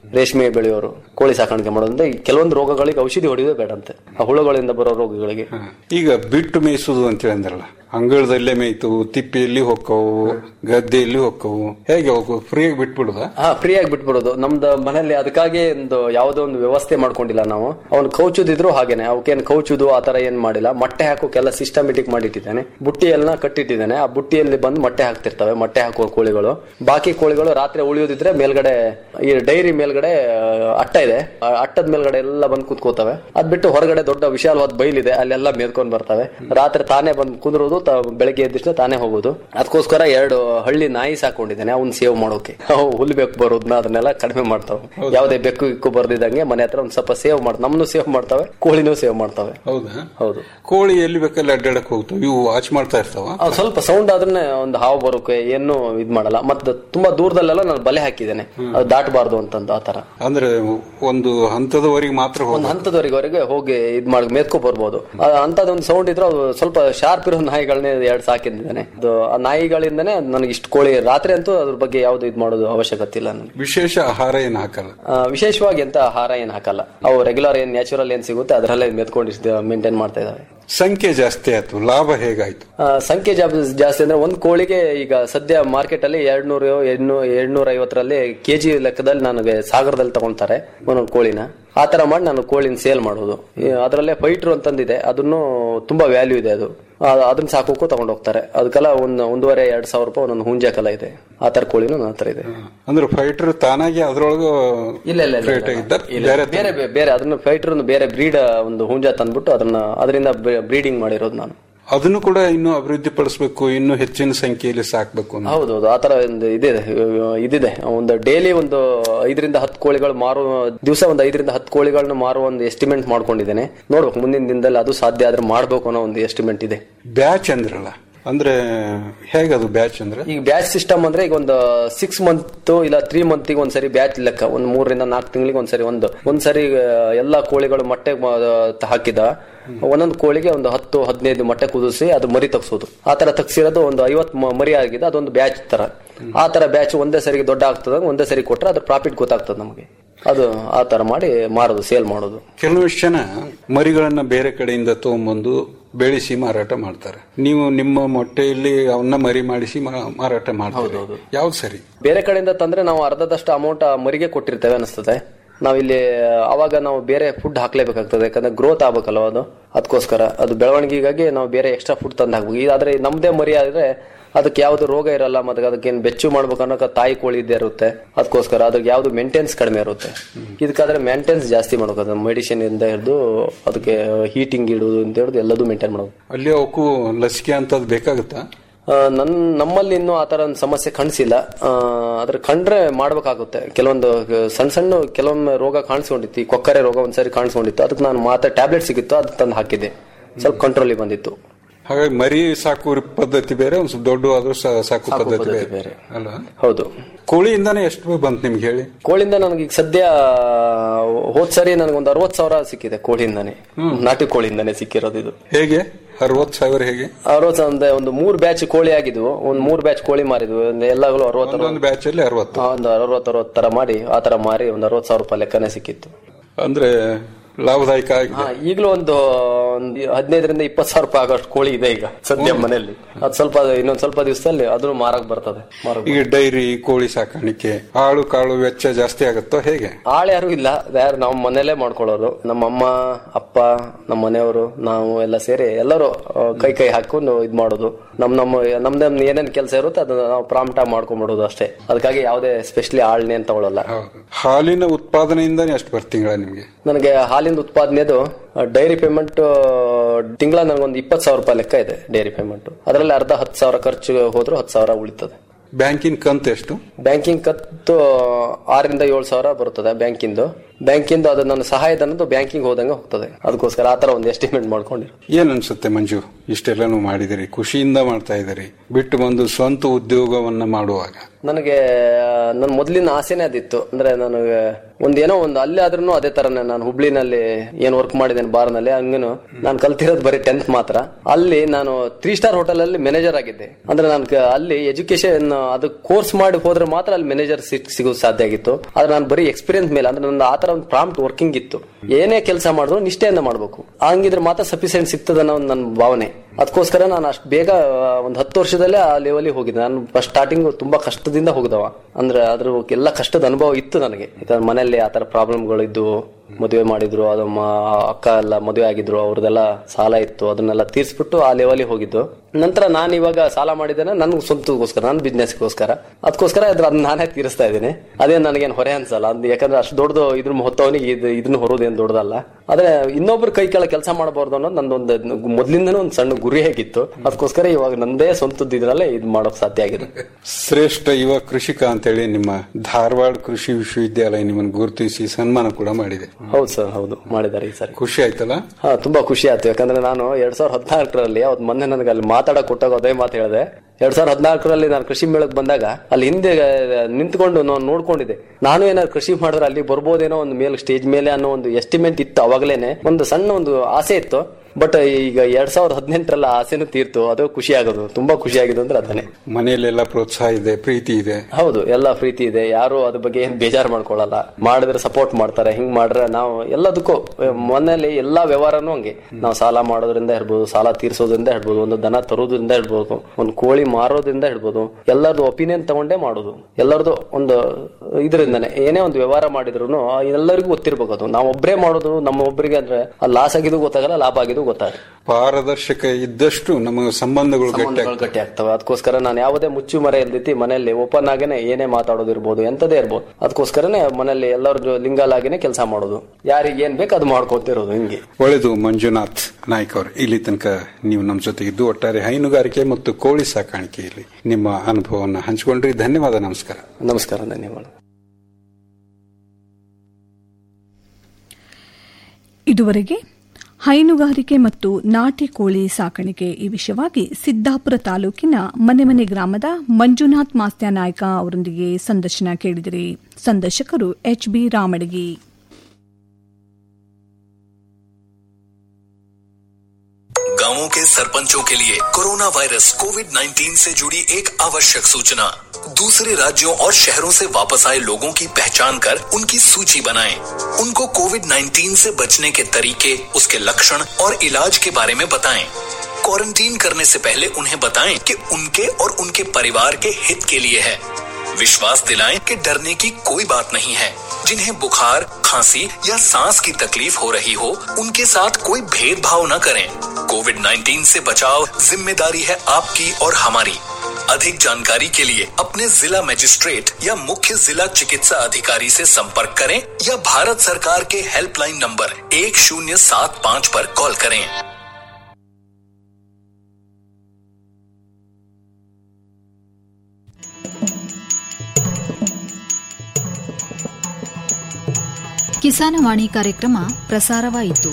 ರೇಷ್ಮೆ ಬೆಳೆಯೋರು ಕೋಳಿ ಸಾಕಾಣಿಕೆ ಮಾಡೋದ್ರಿಂದ ಈ ಕೆಲವೊಂದು ರೋಗಗಳಿಗೆ ಔಷಧಿ ಹೊಡೆಯೋದೇ ಬೇಡ ಅಂತೆ ಆ ಹುಳುಗಳಿಂದ ಬರೋ ರೋಗಗಳಿಗೆ ಈಗ ಬಿಟ್ಟು ಮೇಯಿಸುದು ಅಂತ ಅಂದ್ರಲ್ಲ ಅಂಗಳದಲ್ಲೇ ಮೇಯ್ತು ತಿಪ್ಪಿಯಲ್ಲಿ ಹೊಕ್ಕವು ಗದ್ದೆಯಲ್ಲಿ ಹೊಕ್ಕವು ಹೇಗೆ ಹೋಗು ಫ್ರೀಯಾಗಿ ಬಿಟ್ಬಿಡುದ ಹಾ ಫ್ರೀ ಆಗಿ ಬಿಟ್ಬಿಡೋದು ನಮ್ದು ಮನೆಯಲ್ಲಿ ಅದಕ್ಕಾಗಿ ಒಂದು ಯಾವುದೋ ಒಂದು ವ್ಯವಸ್ಥೆ ಮಾಡ್ಕೊಂಡಿಲ್ಲ ನಾವು ಅವ್ನು ಕೌಚುದಿದ್ರು ಹಾಗೇನೆ ಅವಕ್ಕೇನು ಕೌಚುದು ಆ ತರ ಏನ್ ಮಾಡಿಲ್ಲ ಮೊಟ್ಟೆ ಹಾಕೋಕೆಲ್ಲ ಸಿಸ್ಟಮೆಟಿಕ್ ಮಾಡಿಟ್ಟಿದ್ದಾನೆ ಬುಟ್ಟಿಯನ್ನ ಕಟ್ಟಿಟ್ಟಿದ್ದಾನೆ ಆ ಬುಟ್ಟಿಯಲ್ಲಿ ಬಂದು ಮೊಟ್ಟೆ ಹಾಕ್ತಿರ್ತವೆ ಮೊಟ್ಟೆ ಹಾಕುವ ಕೋಳಿಗಳು ಬಾಕಿ ಕೋಳಿಗಳು ರಾತ್ರಿ ಉಳಿಯೋದಿದ್ರೆ ಮೇಲ್ಗಡೆ ಈ ಡೈರಿ ಮೇಲ್ಗಡೆ ಆ, ಅಟ್ಟ ಇದೆ ಆ ಅಟ್ಟದ ಮೇಲ್ಗಡೆ ಎಲ್ಲ ಬಂದು ಕುತ್ಕೋತವೆ ಅದ್ ಬಿಟ್ಟು ಹೊರಗಡೆ ದೊಡ್ಡ ವಿಶಾಲವಾದ ಬೈಲಿದೆ ಅಲ್ಲೆಲ್ಲ ಮೇದ್ಕೊಂಡ್ ಬರ್ತವೆ ರಾತ್ರಿ ತಾನೇ ಬಂದು ಕುಂದ್ರೋದು ತ- ಬೆಳಗ್ಗೆ ಎದ್ದಿಷ್ಟ ತಾನೇ ಹೋಗೋದು ಅದಕ್ಕೋಸ್ಕರ ಎರಡು ಹಳ್ಳಿ ನಾಯಿ ಸಾಕೊಂಡಿದ್ದೇನೆ ಅವ್ನ್ ಸೇವ್ ಮಾಡೋಕೆ ಅವು ಹುಲ್ ಬೆಕ್ಕು ಬರೋದ್ನ ಅದನ್ನೆಲ್ಲ ಕಡಿಮೆ ಮಾಡ್ತಾವೆ ಯಾವುದೇ ಬೆಕ್ಕು ಇಕ್ಕು ಬರ್ದಿದ್ದಂಗೆ ಮನೆ ಹತ್ರ ಒಂದ್ ಸ್ವಲ್ಪ ಸೇವ್ ಮಾಡ್ ನಮ್ನು ಸೇವ್ ಮಾಡ್ತಾವೆ ಕೋಳಿನೂ ಸೇವ್ ಮಾಡ್ತಾವೆ ಹೌದಾ ಹೌದು ಕೋಳಿ ಎಲ್ಲಿ ಬೇಕಲ್ಲಿ ಅಡ್ಡಾಡಕ್ ಹೋಗ್ತಾವ ಇವು ವಾಚ್ ಮಾಡ್ತಾ ಇರ್ತಾವ ಅವ್ ಸ್ವಲ್ಪ ಸೌಂಡ್ ಆದ್ರೆ ಒಂದು ಹಾವು ಬರೋಕೆ ಏನು ಇದ್ ಮಾಡಲ್ಲ ಮತ್ತೆ ತುಂಬಾ ದೂರದಲ್ಲೆಲ್ಲ ನಾನು ಬಲೆ ಹಾಕಿದ್ದೇನೆ ಅದು ದಾಟಬಾರ್ದು ಅಂತಂದು ಆತರ ಅಂದ್ರೆ ಒಂದು ಹಂತದವರೆಗೆ ಮಾತ್ರ ಹೋಗ ಒಂದು ಹಂತದವರೆಗೆ ಹೋಗಿ ಇದ್ ಮಾಡಿ ಮೇದ್ಕೊ ಬರ್ಬೋದು ಅಂತದೊಂದು ಸೌಂಡ್ ಇದ್ರೆ ಅದು ಸ್ವಲ್ಪ ಶಾರ್ಪ್ ಇರೋ ನಾಯಿಗಳನ್ನೇ ಎರಡು ಸಾಕಿದ್ದಾನೆ ಅದು ಆ ನಾಯಿಗಳಿಂದನೇ ನನಗೆ ಇಷ್ಟು ಕೋಳಿ ರಾತ್ರಿ ಅಂತೂ ಅದ್ರ ಬಗ್ಗೆ ಯಾವ್ದು ಇದ್ ಮಾಡೋದು ಅವಶ್ಯಕತೆ ಇಲ್ಲ ನನಗೆ ವಿಶೇಷ ಆಹಾರ ಏನ್ ಹಾಕಲ್ಲ ಆ, ವಿಶೇಷವಾಗಿ ಎಂತ ಆಹಾರ ಏನ್ ಹಾಕಲ್ಲ ಅವು ರೆಗ್ಯುಲರ್ ಏನ್ ನ್ಯಾಚುರಲ್ ಏನ್ ಸಿಗುತ್ತೆ ಅದರಲ್ಲೇ ಮೆದ್ಕೊಂಡು ಮೇಂಟೈನ್ ಮಾಡ್ತಾ ಇದಾವೆ ಸಂಖ್ಯೆ ಜಾಸ್ತಿ ಆಯ್ತು ಲಾಭ ಹೇಗಾಯ್ತು ಆ, ಸಂಖ್ಯೆ ಜಾಬ್- ಜಾಸ್ತಿ ಅಂದ್ರೆ ಒಂದು ಕೋಳಿಗೆ ಈಗ ಸದ್ಯ ಮಾರ್ಕೆಟ್ ಅಲ್ಲಿ ಎರಡ್ನೂರು ಎರಡ್ನೂರ ಐವತ್ತರಲ್ಲಿ ಕೆಜಿ ಲೆಕ್ಕದಲ್ಲಿ ನನಗೆ ಸಾಗರದಲ್ಲಿ ತಗೊಳ್ತಾರೆ ಒಂದೊಂದು ಕೋಳಿನ ಆ ತರ ಮಾಡಿ ನಾನು ಕೋಳಿನ ಸೇಲ್ ಮಾಡೋದು ಈ ಅದರಲ್ಲೇ ಫೈಟ್ರು ಅಂತಂದಿದೆ ಅದನ್ನು ತುಂಬಾ ವ್ಯಾಲ್ಯೂ ಇದೆ ಅದು ಆ, ಅದನ್ನ ಸಾಕೋಕ್ಕೂ ತಗೊಂಡು ಹೋಗ್ತಾರೆ ಅದಕ್ಕೆಲ್ಲ ಒಂದು ಒಂದೂವರೆ ಎರಡ್ ಸಾವಿರ ರೂಪಾಯಿ ಒಂದೊಂದು ಹುಂಜಾಕಲ್ಲ ಇದೆ ಆ ತರ ಕೋಳಿನೂ ನನ್ನ ಹತ್ರ ಇದೆ ಅಂದ್ರೆ ಫೈಟರ್ ತಾನಾಗಿ ಅದ್ರೊಳಗ ಇಲ್ಲ ಇಲ್ಲ ಇಲ್ಲ, ಕ್ರಿಯೇಟ್ ಇಲ್ಲ. ಆಗಿದ್ದ ಇಲ್ಲ, ಬೇರೆ ಬೇರೆ- ಬೇರೆ ಅದನ್ನ ಫೈಟರ್ ಬೇರೆ ಬ್ರೀಡ್ ಒಂದು ಹುಂಜ ತಂದ್ಬಿಟ್ಟು ಅದನ್ನ ಅದರಿಂದ ಬ್ರೀಡಿಂಗ್ ಮಾಡಿರೋದು ನಾನು ಅದನ್ನು ಕೂಡ ಇನ್ನೂ ಅಭಿವೃದ್ಧಿ ಪಡಿಸಬೇಕು ಇನ್ನೂ ಹೆಚ್ಚಿನ ಸಂಖ್ಯೆಯಲ್ಲಿ ಸಾಕ್ಬೇಕು ಅನ್ನೋ ಹೌದೌದು ಆತರ ಒಂದು ಇದಿದೆ ಇದಿದೆ ಒಂದು ಡೈಲಿ ಒಂದು ಐದರಿಂದ ಹತ್ತು ಕೋಳಿಗಳು ಮಾರುವ ದಿವಸ ಒಂದು ಐದರಿಂದ ಹತ್ತು ಕೋಳಿಗಳನ್ನ ಮಾರುವ ಒಂದು ಎಸ್ಟಿಮೇಟ್ ಮಾಡ್ಕೊಂಡಿದ್ದೇನೆ ನೋಡ್ಬೇಕು ಮುಂದಿನ ದಿನದಲ್ಲಿ ಅದು ಸಾಧ್ಯ ಆದ್ರೆ ಮಾಡ್ಬೇಕು ಅನ್ನೋ ಒಂದು ಎಸ್ಟಿಮೇಟ್ ಇದೆ ಬ್ಯಾಚ್ ಅಂದ್ರಲ್ಲ ಅಂದ್ರೆ ಹೇಗದು ಬ್ಯಾಚ್ ಅಂದ್ರೆ ಈಗ ಬ್ಯಾಚ್ ಸಿಸ್ಟಮ್ ಅಂದ್ರೆ ಈಗ ಒಂದು ಸಿಕ್ಸ್ ಮಂತ್ ಇಲ್ಲ ತ್ರೀ ಮಂತಿಗೆ ಒಂದ್ಸರಿ ಬ್ಯಾಚ್ ಲೆಕ್ಕ ಒಂದು ಮೂರರಿಂದ ನಾಲ್ಕು ತಿಂಗಳಿಗೆ ಒಂದ್ಸರಿ ಒಂದು ಒಂದ್ಸರಿ ಆ, ಎಲ್ಲಾ ಕೋಳಿಗಳು ಮೊಟ್ಟೆ ಮ- ಹಾಕಿದ ಒಂದೊಂದು ಕೋಳಿಗೆ ಒಂದು ಹತ್ತು ಹದಿನೈದು ಮೊಟ್ಟೆ ಕುದಿಸಿ ಅದು ಮರಿ ತಗ್ಸೋದು ಆ ತರ ತಗ್ಸಿರೋದು ಒಂದು ಐವತ್ ಮ- ಮರಿ ಆಗಿದೆ ಅದೊಂದು ಬ್ಯಾಚ್ ತರ ಆ ತರ ಬ್ಯಾಚ್ ಒಂದೇ ಸರಿಗೆ ದೊಡ್ಡ ಆಗ್ತದ ಒಂದೇ ಸರಿ ಕೊಟ್ರೆ ಅದ್ರ ಪ್ರಾಫಿಟ್ ಗೊತ್ತಾಗ್ತದೆ ನಮಗೆ ಅದು ಆ ತರ ಮಾಡಿ ಮಾರೋದು ಸೇಲ್ ಮಾಡೋದು ಕೆಲವಷ್ಟು ಜನ ಮರಿಗಳನ್ನ ಬೇರೆ ಕಡೆಯಿಂದ ತಗೊಂಬಂದು ಬೆಳೆಸಿ ಮಾರಾಟ ಮಾಡ್ತಾರೆ ನೀವು ನಿಮ್ಮ ಮೊಟ್ಟೆಯಲ್ಲಿ ಅವನ್ನ ಮರಿ ಮಾಡಿಸಿ ಮಾ- ಮಾರಾಟ ಮಾಡ್ತೀರಿ ಯಾವ್ದು ಸರಿ ಬೇರೆ ಕಡೆಯಿಂದ ತಂದ್ರೆ ನಾವು ಅರ್ಧದಷ್ಟು ಅಮೌಂಟ್ ಮರಿಗೆ ಕೊಟ್ಟಿರ್ತೇವೆ ಅನಿಸ್ತದೆ ನಾವಿಲ್ಲಿ ಅವಾಗ ನಾವು ಬೇರೆ ಫುಡ್ ಹಾಕ್ಲೇಬೇಕಾಗ್ತದೆ ಯಾಕಂದ್ರೆ ಗ್ರೋತ್ ಆಗ್ಬೇಕಲ್ವ ಅದು ಅದಕ್ಕೋಸ್ಕರ ಅದು ಬೆಳವಣಿಗೆಗಾಗಿ ನಾವು ಬೇರೆ ಎಕ್ಸ್ಟ್ರಾ ಫುಡ್ ತಂದು ಹಾಕ್ಬೇಕು ಇದಾದ್ರೆ ನಮ್ದೇ ಮರಿ ಆದ್ರೆ ಅದಕ್ಕೆ ಯಾವ್ದು ರೋಗ ಇರಲ್ಲ ಮತ್ತೆ ಅದಕ್ಕೆ ಏನ್ ಬೆಚ್ಚು ಮಾಡ್ಬೇಕು ಅನ್ನೋಕೆ ತಾಯಿ ಕೋಳಿ ಇದ್ದೇ ಇರುತ್ತೆ ಅದಕ್ಕೋಸ್ಕರ ಅದಕ್ಕೆ ಯಾವ್ದು ಮೇಂಟೆನ್ಸ್ ಕಡಿಮೆ ಇರುತ್ತೆ ಇದಕ್ಕಾದ್ರೆ ಮೇಂಟೆನ್ಸ್ ಜಾಸ್ತಿ ಮಾಡ್ಬೇಕು ಮೆಡಿಸಿನ್ ಇಂದ ಹಿಡಿದು ಅದಕ್ಕೆ ಹೀಟಿಂಗ್ ಇಡುವುದು ಅಂತ ಹಿಡಿದು ಎಲ್ಲದೂ ಮೇಂಟೈನ್ ಮಾಡೋದು ಅಲ್ಲಿ ಅವಕ್ಕೂ ಲಸಿಕೆ ಅಂತದ್ ಬೇಕಾಗುತ್ತಾ ಆ, ನನ್ ನಮ್ಮಲ್ಲಿ ಇನ್ನೂ ಆ ತರ ಒಂದು ಸಮಸ್ಯೆ ಕಾಣಿಸಿಲ್ಲ ಅದ್ರ ಕಂಡ್ರೆ ಮಾಡ್ಬೇಕಾಗುತ್ತೆ ಕೆಲವೊಂದು ಸಣ್ಣ ಸಣ್ಣ ಕೆಲವೊಮ್ಮೆ ರೋಗ ಕಾಣಿಸ್ಕೊಂಡಿತ್ತು ಈ ಕೊಕ್ಕರೆ ರೋಗ ಒಂದ್ಸರಿ ಕಾಣಿಸ್ಕೊಂಡಿತ್ತು ಅದಕ್ಕೆ ನಾನು ಮಾತ್ರ ಟ್ಯಾಬ್ಲೆಟ್ ಸಿಗಿತ್ತು ಅದು ತಂದು ಹಾಕಿದ್ದೆ ಸ್ವಲ್ಪ ಕಂಟ್ರೋಲಿಗೆ ಬಂದಿತ್ತು ಹಾಗಾಗಿ ಮರಿ ಸಾಕು ಪದ್ಧತಿ ಬೇರೆ ಒಂದ್ ಸ್ವಲ್ಪ ದೊಡ್ಡ ಆದ್ರೂ ಸಾ- ಸಾಕು ಸಾಕು ಪದ್ಧತಿ ಪದ್ಧತಿ ಬೇರೆ ಅಲ್ಲ ಹೌದು ಕೋಳಿಯಿಂದಾನೇ ಎಷ್ಟು ಬಂತು ನಿಮ್ಗೆ ಹೇಳಿ ಕೋಳಿಂದ ನನಗೆ ಈಗ ಸದ್ಯ ಹೋದ್ ಸರಿ ನನಗೊಂದು ಅರವತ್ ಸಾವಿರ ಸಿಕ್ಕಿದೆ ಕೋಳಿಯಿಂದಾನೆ ನಾಟಿ ಕೋಳಿಯಿಂದಾನೆ ಸಿಕ್ಕಿರೋದು ಇದು ಹೇಗೆ ಅರವತ್ ಸಾವಿರ ಹೇಗೆ ಅರವತ್ ಅಂದ್ರೆ ಒಂದು ಮೂರ್ ಬ್ಯಾಚ್ ಕೋಳಿ ಆಗಿದ್ವು ಒಂದ್ ಮೂರ್ ಬ್ಯಾಚ್ ಕೋಳಿ ಮಾರಿದ್ವು ಒಂದು ಎಲ್ಲಗಳು ಅರವತ್ತು ಒಂದೊಂದು ಬ್ಯಾಚ್ ಅಲ್ಲಿ ಅರವತ್ತು ಒಂದು ಅರವತ್ತು ಅರವತ್ತು ತರ ಮಾಡಿ ಆ ತರ ಮಾರಿ ಒಂದು ಅರವತ್ ಸಾವಿರ ರೂಪಾಯಿ ಲೆಕ್ಕನೇ ಸಿಕ್ಕಿತ್ತು ಅಂದ್ರೆ ಲಾಭದಾಯಕ ಆಗಿದೆ ಹಾ ಈಗಲೂ ಒಂದು ಒಂದು ಹದಿನೈದರಿಂದ ಇಪ್ಪತ್ತು ಸಾವಿರ ರೂಪಾಯಿ ಆಗೋಷ್ಟು ಕೋಳಿ ಇದೆ ಈಗ ಸದ್ಯ ಮನೆಯಲ್ಲಿ ಅದು ಸ್ವಲ್ಪ ಇನ್ನೊಂದ್ ಸ್ವಲ್ಪ ದಿವಸದಲ್ಲಿ ಅದನ್ನು ಮಾರಕ್ ಬರ್ತದೆ ಮಾರಕ್ ಈಗ ಡೈರಿ ಕೋಳಿ ಸಾಕಾಣಿಕೆ ಆಳು ಕಾಳು ವೆಚ್ಚ ಜಾಸ್ತಿ ಆಗುತ್ತೋ ಹೇಗೆ ಆಳು ಯಾರು ಇಲ್ಲ ಯಾರು ನಾವು ಮನೇಲೆ ಮಾಡ್ಕೊಳ್ಳೋರು ನಮ್ಮ ಅಮ್ಮ ಅಪ್ಪ ನಮ್ಮ ಮನೆಯವರು ನಾವು ಎಲ್ಲ ಸೇರಿ ಎಲ್ಲರೂ ಆ, ಕೈ ಕೈ ಹಾಕೊಂಡು ಇದ್ ಮಾಡೋದು ನಮ್ ನಮ್ಮ ನಮ್ದು ಏನೇನ್ ಕೆಲಸ ಇರುತ್ತೆ ಅದನ್ನ ನಾವು ಪ್ರಾಂಪ್ಟ್ ಆಗಿ ಮಾಡ್ಕೊಂಡ್ಬಿಡೋದು ಅಷ್ಟೇ ಅದಕ್ಕಾಗಿ ಯಾವುದೇ ಸ್ಪೆಷಲಿ ಆಳ್ನೆ ಅಂತ ತಗೊಳ್ಳಲ್ಲ ಹಾಲಿನ ಉತ್ಪಾದನೆಯಿಂದಾನೇ ಎಷ್ಟು ಬರ್ತ ತಿಂಗಳ ನಿಮ್ಗೆ ನನಗೆ ಹಾಲಿಂದ ಉತ್ಪಾದನೆದು ಡೈರಿ ಪೇಮೆಂಟ್ ತಿಂಗಳ ನನಗೊಂದು ಇಪ್ಪತ್ತು ಸಾವಿರ ರೂಪಾಯಿ ಲೆಕ್ಕ ಇದೆ ಡೈರಿ ಪೇಮೆಂಟ್ ಅದರಲ್ಲಿ ಅರ್ಧ ಹತ್ತು ಸಾವಿರ ಖರ್ಚು ಹೋದ್ರು ಹತ್ತು ಸಾವಿರ ಉಳಿತದೆ ಬ್ಯಾಂಕಿನ ಕಂತು ಎಷ್ಟು ಬ್ಯಾಂಕಿಂಗ್ ಕತ್ತು ಆರರಿಂದ ಏಳು ಸಾವಿರ ಬರುತ್ತದೆ ಬ್ಯಾಂಕಿಂದು ಬ್ಯಾಂಕಿಂದ ಅದು ನನ್ನ ಸಹಾಯಧನದ್ದು ಬ್ಯಾಂಕಿಂಗ್ ಹೋದಂಗೆ ಹೋಗ್ತದೆ ಅದಕ್ಕೋಸ್ಕರ ಆ ತರ ಒಂದು ಎಸ್ಟಿಮೇಟ್ ಮಾಡ್ಕೊಂಡಿರೋ ಏನ್ ಅನ್ಸುತ್ತೆ ಮಂಜು ಇಷ್ಟೆಲ್ಲನೂ ಮಾಡಿದಿರಿ ಖುಷಿಯಿಂದ ಮಾಡ್ತಾ ಇದ್ದೀರಿ ಬಿಟ್ಟು ಬಂದು ಸ್ವಂತ ಉದ್ಯೋಗವನ್ನ ಮಾಡುವಾಗ ನನಗೆ ನನ್ನ ಮೊದಲಿನ ಆಸೆನೇ ಅದಿತ್ತು ಅಂದ್ರೆ ನನಗೆ ಒಂದೇನೋ ಒಂದು ಅಲ್ಲೇ ಆದ್ರೂ ಅದೇ ತರನೇ ನಾನು ಹುಬ್ಳಿನಲ್ಲಿ ಏನ್ ವರ್ಕ್ ಮಾಡಿದ್ದೇನೆ ಬಾರ್ನಲ್ಲಿ ಹಂಗೇನು ನಾನು ಕಲ್ತಿರೋದು ಬರೀ ಟೆಂತ್ ಮಾತ್ರ ಅಲ್ಲಿ ನಾನು ತ್ರೀ ಸ್ಟಾರ್ ಹೋಟೆಲ್ ಅಲ್ಲಿ ಮ್ಯಾನೇಜರ್ ಆಗಿದ್ದೆ ಅಂದ್ರೆ ನಾನು ಕ- ಅಲ್ಲಿ ಎಜುಕೇಶನ್ ಅದು ಕೋರ್ಸ್ ಮಾಡಿ ಹೋದ್ರೆ ಮಾತ್ರ ಅಲ್ಲಿ ಮ್ಯಾನೇಜರ್ ಸೀಟ್ ಸಿಗೋದು ಸಾಧ್ಯ ಆಗಿತ್ತು ಆದ್ರೆ ನಾನು ಬರೀ ಎಕ್ಸ್ಪೀರಿಯನ್ಸ್ ಮೇಲೆ ಅಂದ್ರೆ ನನ್ನ ಆತರ ಒಂದು ಪ್ರಾಂಪ್ಟ್ ವರ್ಕಿಂಗ್ ಇತ್ತು ಏನೇ ಕೆಲಸ ಮಾಡಿದ್ರು ನಿಷ್ಠೆಯಿಂದ ಮಾಡಬೇಕು ಹಂಗಿದ್ರೆ ಮಾತ್ರ ಸಫಿಸಿಯೆಂಟ್ ಸಿಗ್ತದೆ ಅನ್ನೋ ಒಂದು ನನ್ನ ಭಾವನೆ ಅದಕ್ಕೋಸ್ಕರ ನಾನು ಅಷ್ಟು ಬೇಗ ಒಂದು ಹತ್ತು ವರ್ಷದಲ್ಲೇ ಆ ಲೆವೆಲಿಗೆ ಹೋಗಿದ್ದೆ ನಾನು ಫಸ್ಟ್ ಸ್ಟಾರ್ಟಿಂಗ್ ತುಂಬಾ ಕಷ್ಟದಿಂದ ಹೋಗಿದವ ಅಂದ್ರೆ ಅದ್ರ ಎಲ್ಲ ಕಷ್ಟದ ಅನುಭವ ಇತ್ತು ನನಗೆ ಯಾಕಂದ್ರೆ ಮನೆಯಲ್ಲಿ ಆ ತರ ಪ್ರಾಬ್ಲಮ್ಗಳು ಇದ್ದು ಮದುವೆ ಮಾಡಿದ್ರು ಅದು ಮ- ಅಕ್ಕ ಎಲ್ಲ ಮದುವೆ ಆಗಿದ್ರು ಅವ್ರದೆಲ್ಲ ಸಾಲ ಇತ್ತು ಅದನ್ನೆಲ್ಲ ತೀರ್ಸ್ಬಿಟ್ಟು ಆ ಲೆವೆಲಿಗೆ ಹೋಗಿದ್ದು ನಂತರ ನಾನು ಇವಾಗ ಸಾಲ ಮಾಡಿದ್ದೇನೆ ನನ್ಗೆ ಸ್ವಂತಗೋಸ್ಕರ ನನ್ನ ಬಿಸ್ನೆಸ್ಗೋಸ್ಕರ ಅದಕ್ಕೋಸ್ಕರ ಅದ್ರ ಅದನ್ನ ನಾನೇ ತೀರಿಸ್ತಾ ಇದ್ದೀನಿ ಅದೇ ನನಗೇನು ಹೊರೆ ಅನ್ಸಲ್ಲ ಅದು ಯಾಕಂದ್ರೆ ಅಷ್ಟು ದೊಡ್ಡದು ಇದ್ರ ಹೊತ್ತವನಿಗೆ ಇದು ಇದನ್ನ ಹೊರೋದೇನು ದೊಡ್ಡದಲ್ಲ ಆದ್ರೆ ಇನ್ನೊಬ್ರು ಕೈ ಕೆಳಗೆ ಕೆಲಸ ಮಾಡಬಾರ್ದು ಅನ್ನೋದು ನಂದೊಂದು ಮೊದ್ಲಿಂದನೂ ಒಂದು ಸಣ್ಣ ಗುರಿ ಹೇಗಿತ್ತು ಅದಕ್ಕೋಸ್ಕರ ಇವಾಗ ನಂದೇ ಸ್ವಂತದ ಇದ್ರಲ್ಲೇ ಇದು ಮಾಡೋಕ್ ಸಾಧ್ಯ ಆಗಿದೆ ಶ್ರೇಷ್ಠ ಯುವ ಕೃಷಿಕ ಅಂತೇಳಿ ನಿಮ್ಮ ಧಾರವಾಡ ಕೃಷಿ ವಿಶ್ವವಿದ್ಯಾಲಯ ನಿಮ್ಮನ್ನು ಗುರುತಿಸಿ ಸನ್ಮಾನ ಕೂಡ ಮಾಡಿದೆ ಹೌದು ಸರ್ ಹೌದು ಮಾಡಿದ್ದಾರೆ ಈ ಸಾರಿ ಖುಷಿ ಆಯ್ತಲ್ಲ ಹಾ ತುಂಬಾ ಖುಷಿ ಆಯ್ತು ಯಾಕಂದ್ರೆ ನಾನು ಎರಡ್ ಸಾವಿರದ ಹದಿನಾಲ್ಕರಲ್ಲಿ ಅವತ್ತು ಮೊನ್ನೆ ನನಗೆ ಅಲ್ಲಿ ಮಾತಾಡಕ್ ಕೊಟ್ಟಾಗ ಅದೇ ಮಾತು ಹೇಳಿದೆ ಎರಡ್ ಸಾವಿರದ ಹದಿನಾಲ್ಕರಲ್ಲಿ ನಾನು ಕೃಷಿ ಮೇಳಕ್ಕೆ ಬಂದಾಗ ಅಲ್ಲಿ ಹಿಂದೆ ಆ, ನಿಂತ್ಕೊಂಡು ನಾನು ನೋಡ್ಕೊಂಡಿದ್ದೆ ನಾನು ಏನಾದ್ರು ಕೃಷಿ ಮಾಡಿದ್ರೆ ಅಲ್ಲಿ ಬರ್ಬೋದೇನೋ ಒಂದು ಮೇಲೆ ಸ್ಟೇಜ್ ಮೇಲೆ ಅನ್ನೋ ಒಂದು ಎಸ್ಟಿಮೇಟ್ ಇತ್ತು ಅವಾಗಲೇನೆ ಒಂದು ಸಣ್ಣ ಒಂದು ಆಸೆ ಇತ್ತು ಬಟ್ ಈಗ ಎರಡ್ ಸಾವಿರದ ಹದಿನೆಂಟರಲ್ಲಿ ಆಸೆನೂ ತೀರ್ತು ಅದು ಖುಷಿ ಆಗೋದು ತುಂಬಾ ಖುಷಿ ಆಗಿದೆ ಅಂದ್ರೆ ಅದನ್ನೇ ಮನೆಯಲ್ಲೆಲ್ಲ ಪ್ರೋತ್ಸಾಹ ಇದೆ ಪ್ರೀತಿ ಇದೆ ಹೌದು ಎಲ್ಲ ಪ್ರೀತಿ ಇದೆ ಯಾರು ಅದ್ರ ಬಗ್ಗೆ ಏನ್ ಬೇಜಾರು ಮಾಡ್ಕೊಳ್ಳಲ್ಲ ಮಾಡಿದ್ರೆ ಸಪೋರ್ಟ್ ಮಾಡ್ತಾರೆ ಹಿಂಗ್ ಮಾಡ್ರೆ ನಾವು ಎಲ್ಲದಕ್ಕೂ ಅಹ್, ಮನೇಲಿ ಎಲ್ಲಾ ವ್ಯವಹಾರನೂ ಹಂಗೆ ನಾವು ಸಾಲ ಮಾಡೋದ್ರಿಂದ ಇರ್ಬೋದು ಸಾಲ ತೀರ್ಸೋದ್ರಿಂದ ಇರ್ಬೋದು ಒಂದು ದನ ತರೋದ್ರಿಂದ ಇರ್ಬೋದು ಒಂದು ಕೋಳಿ ಮಾರೋದ್ರಿಂದ ಇರ್ಬೋದು ಎಲ್ಲರದು ಒಪಿನಿಯನ್ ತಗೊಂಡೇ ಮಾಡೋದು ಎಲ್ಲರದು ಒಂದು ಇದರಿಂದಾನೆ ಏನೇ ಒಂದು ವ್ಯವಹಾರ ಮಾಡಿದ್ರು ಎಲ್ಲರಿಗೂ ಗೊತ್ತಿರ್ಬೇಕು ಅದು ನಾವು ಒಬ್ಬರೇ ಮಾಡೋದು ನಮ್ಮ ಒಬ್ಬರಿಗೆ ಅಂದ್ರೆ ಲಾಸ್ ಆಗಿದ್ದು ಗೊತ್ತಾಗಲ್ಲ ಲಾಭ ಆಗಿದ್ದು ಗೊತ್ತಾಗಲ್ಲ ಪಾರದರ್ಶಕ ಇದ್ದಷ್ಟು ನಮ್ಮ ಸಂಬಂಧಗಳು ಗಟ್ಟಿ ಸಂಬಂಧಗಳು ಗಟ್ಟಿ ಆಗ್ತವೆ ಅದಕ್ಕೋಸ್ಕರ ನಾನು ಯಾವುದೇ ಮುಚ್ಚು ಮರೆ ಇಲ್ದಿತಿ ಮನೆಯಲ್ಲಿ ಓಪನ್ ಆಗೇನೆ ಏನೇ ಮಾತಾಡೋದಿರ್ಬೋದು ಎಂತದೇ ಇರ್ಬೋದು ಅದಕ್ಕೋಸ್ಕರನೇ ಮನೆಯಲ್ಲಿ ಎಲ್ಲರ ಲಿಂಗಲಾಗಿನೇ ಕೆಲಸ ಮಾಡೋದು ಯಾರಿಗೆ ಏನ್ ಬೇಕು ಅದು ಮಾಡ್ಕೊತಿರೋದು ಹಿಂಗೆ ಒಳ್ಳೆದು ಮಂಜುನಾಥ್ ನಾಯ್ಕ್ ಅವರು ಇಲ್ಲಿ ತನಕ ನೀವು ನಮ್ಮ ಜೊತೆಗಿದ್ದು ಒಟ್ಟಾರೆ ಹೈನುಗಾರಿಕೆ ಮತ್ತು ಕೋಳಿ ಸಾಕಾಣಿಕೆಯಲ್ಲಿ ನಿಮ್ಮ ಅನುಭವವನ್ನು ಹಂಚಿಕೊಂಡ್ರಿ ಧನ್ಯವಾದ ನಮಸ್ಕಾರ ನಮಸ್ಕಾರ ಧನ್ಯವಾದ ಇದುವರೆಗೆ ಹೈನುಗಾರಿಕೆ ಮತ್ತು ನಾಟಿ ಕೋಳಿ ಸಾಕಾಣಿಕೆ ಈ ವಿಷಯವಾಗಿ ಸಿದ್ದಾಪುರ ತಾಲೂಕಿನ ಮನೆಮನೆ ಗ್ರಾಮದ ಮಂಜುನಾಥ್ ಮಾಸ್ತ್ಯ ನಾಯ್ಕ ಅವರೊಂದಿಗೆ ಸಂದರ್ಶನ ಕೇಳಿದಿರಿ ಸಂದರ್ಶಕರು ಎಚ್ ಬಿ ರಾಮಡಗಿ गांवों के सरपंचों के लिए कोरोना वायरस कोविड 19 से जुड़ी एक आवश्यक सूचना दूसरे राज्यों और शहरों से वापस आए लोगों की पहचान कर उनकी सूची बनाएं। उनको कोविड 19 से बचने के तरीके उसके लक्षण और इलाज के बारे में बताएं। क्वारंटीन करने से पहले उन्हें बताएं कि उनके और उनके परिवार के हित के लिए है विश्वास दिलाएं कि डरने की कोई बात नहीं है जिन्हें बुखार खांसी या सांस की तकलीफ हो रही हो उनके साथ कोई भेदभाव न करें कोविड 19 से बचाव जिम्मेदारी है आपकी और हमारी अधिक जानकारी के लिए अपने जिला मजिस्ट्रेट या मुख्य जिला चिकित्सा अधिकारी से संपर्क करें या भारत सरकार के हेल्पलाइन नंबर एक शून्य सात पाँच पर कॉल करें ಕಿಸಾನವಾಣಿ ಕಾರ್ಯಕ್ರಮ ಪ್ರಸಾರವಾಯಿತು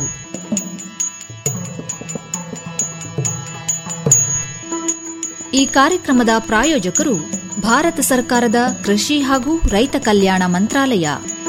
ಈ ಕಾರ್ಯಕ್ರಮದ ಪ್ರಾಯೋಜಕರು ಭಾರತ ಸರ್ಕಾರದ ಕೃಷಿ ಹಾಗೂ ರೈತ ಕಲ್ಯಾಣ ಮಂತ್ರಾಲಯ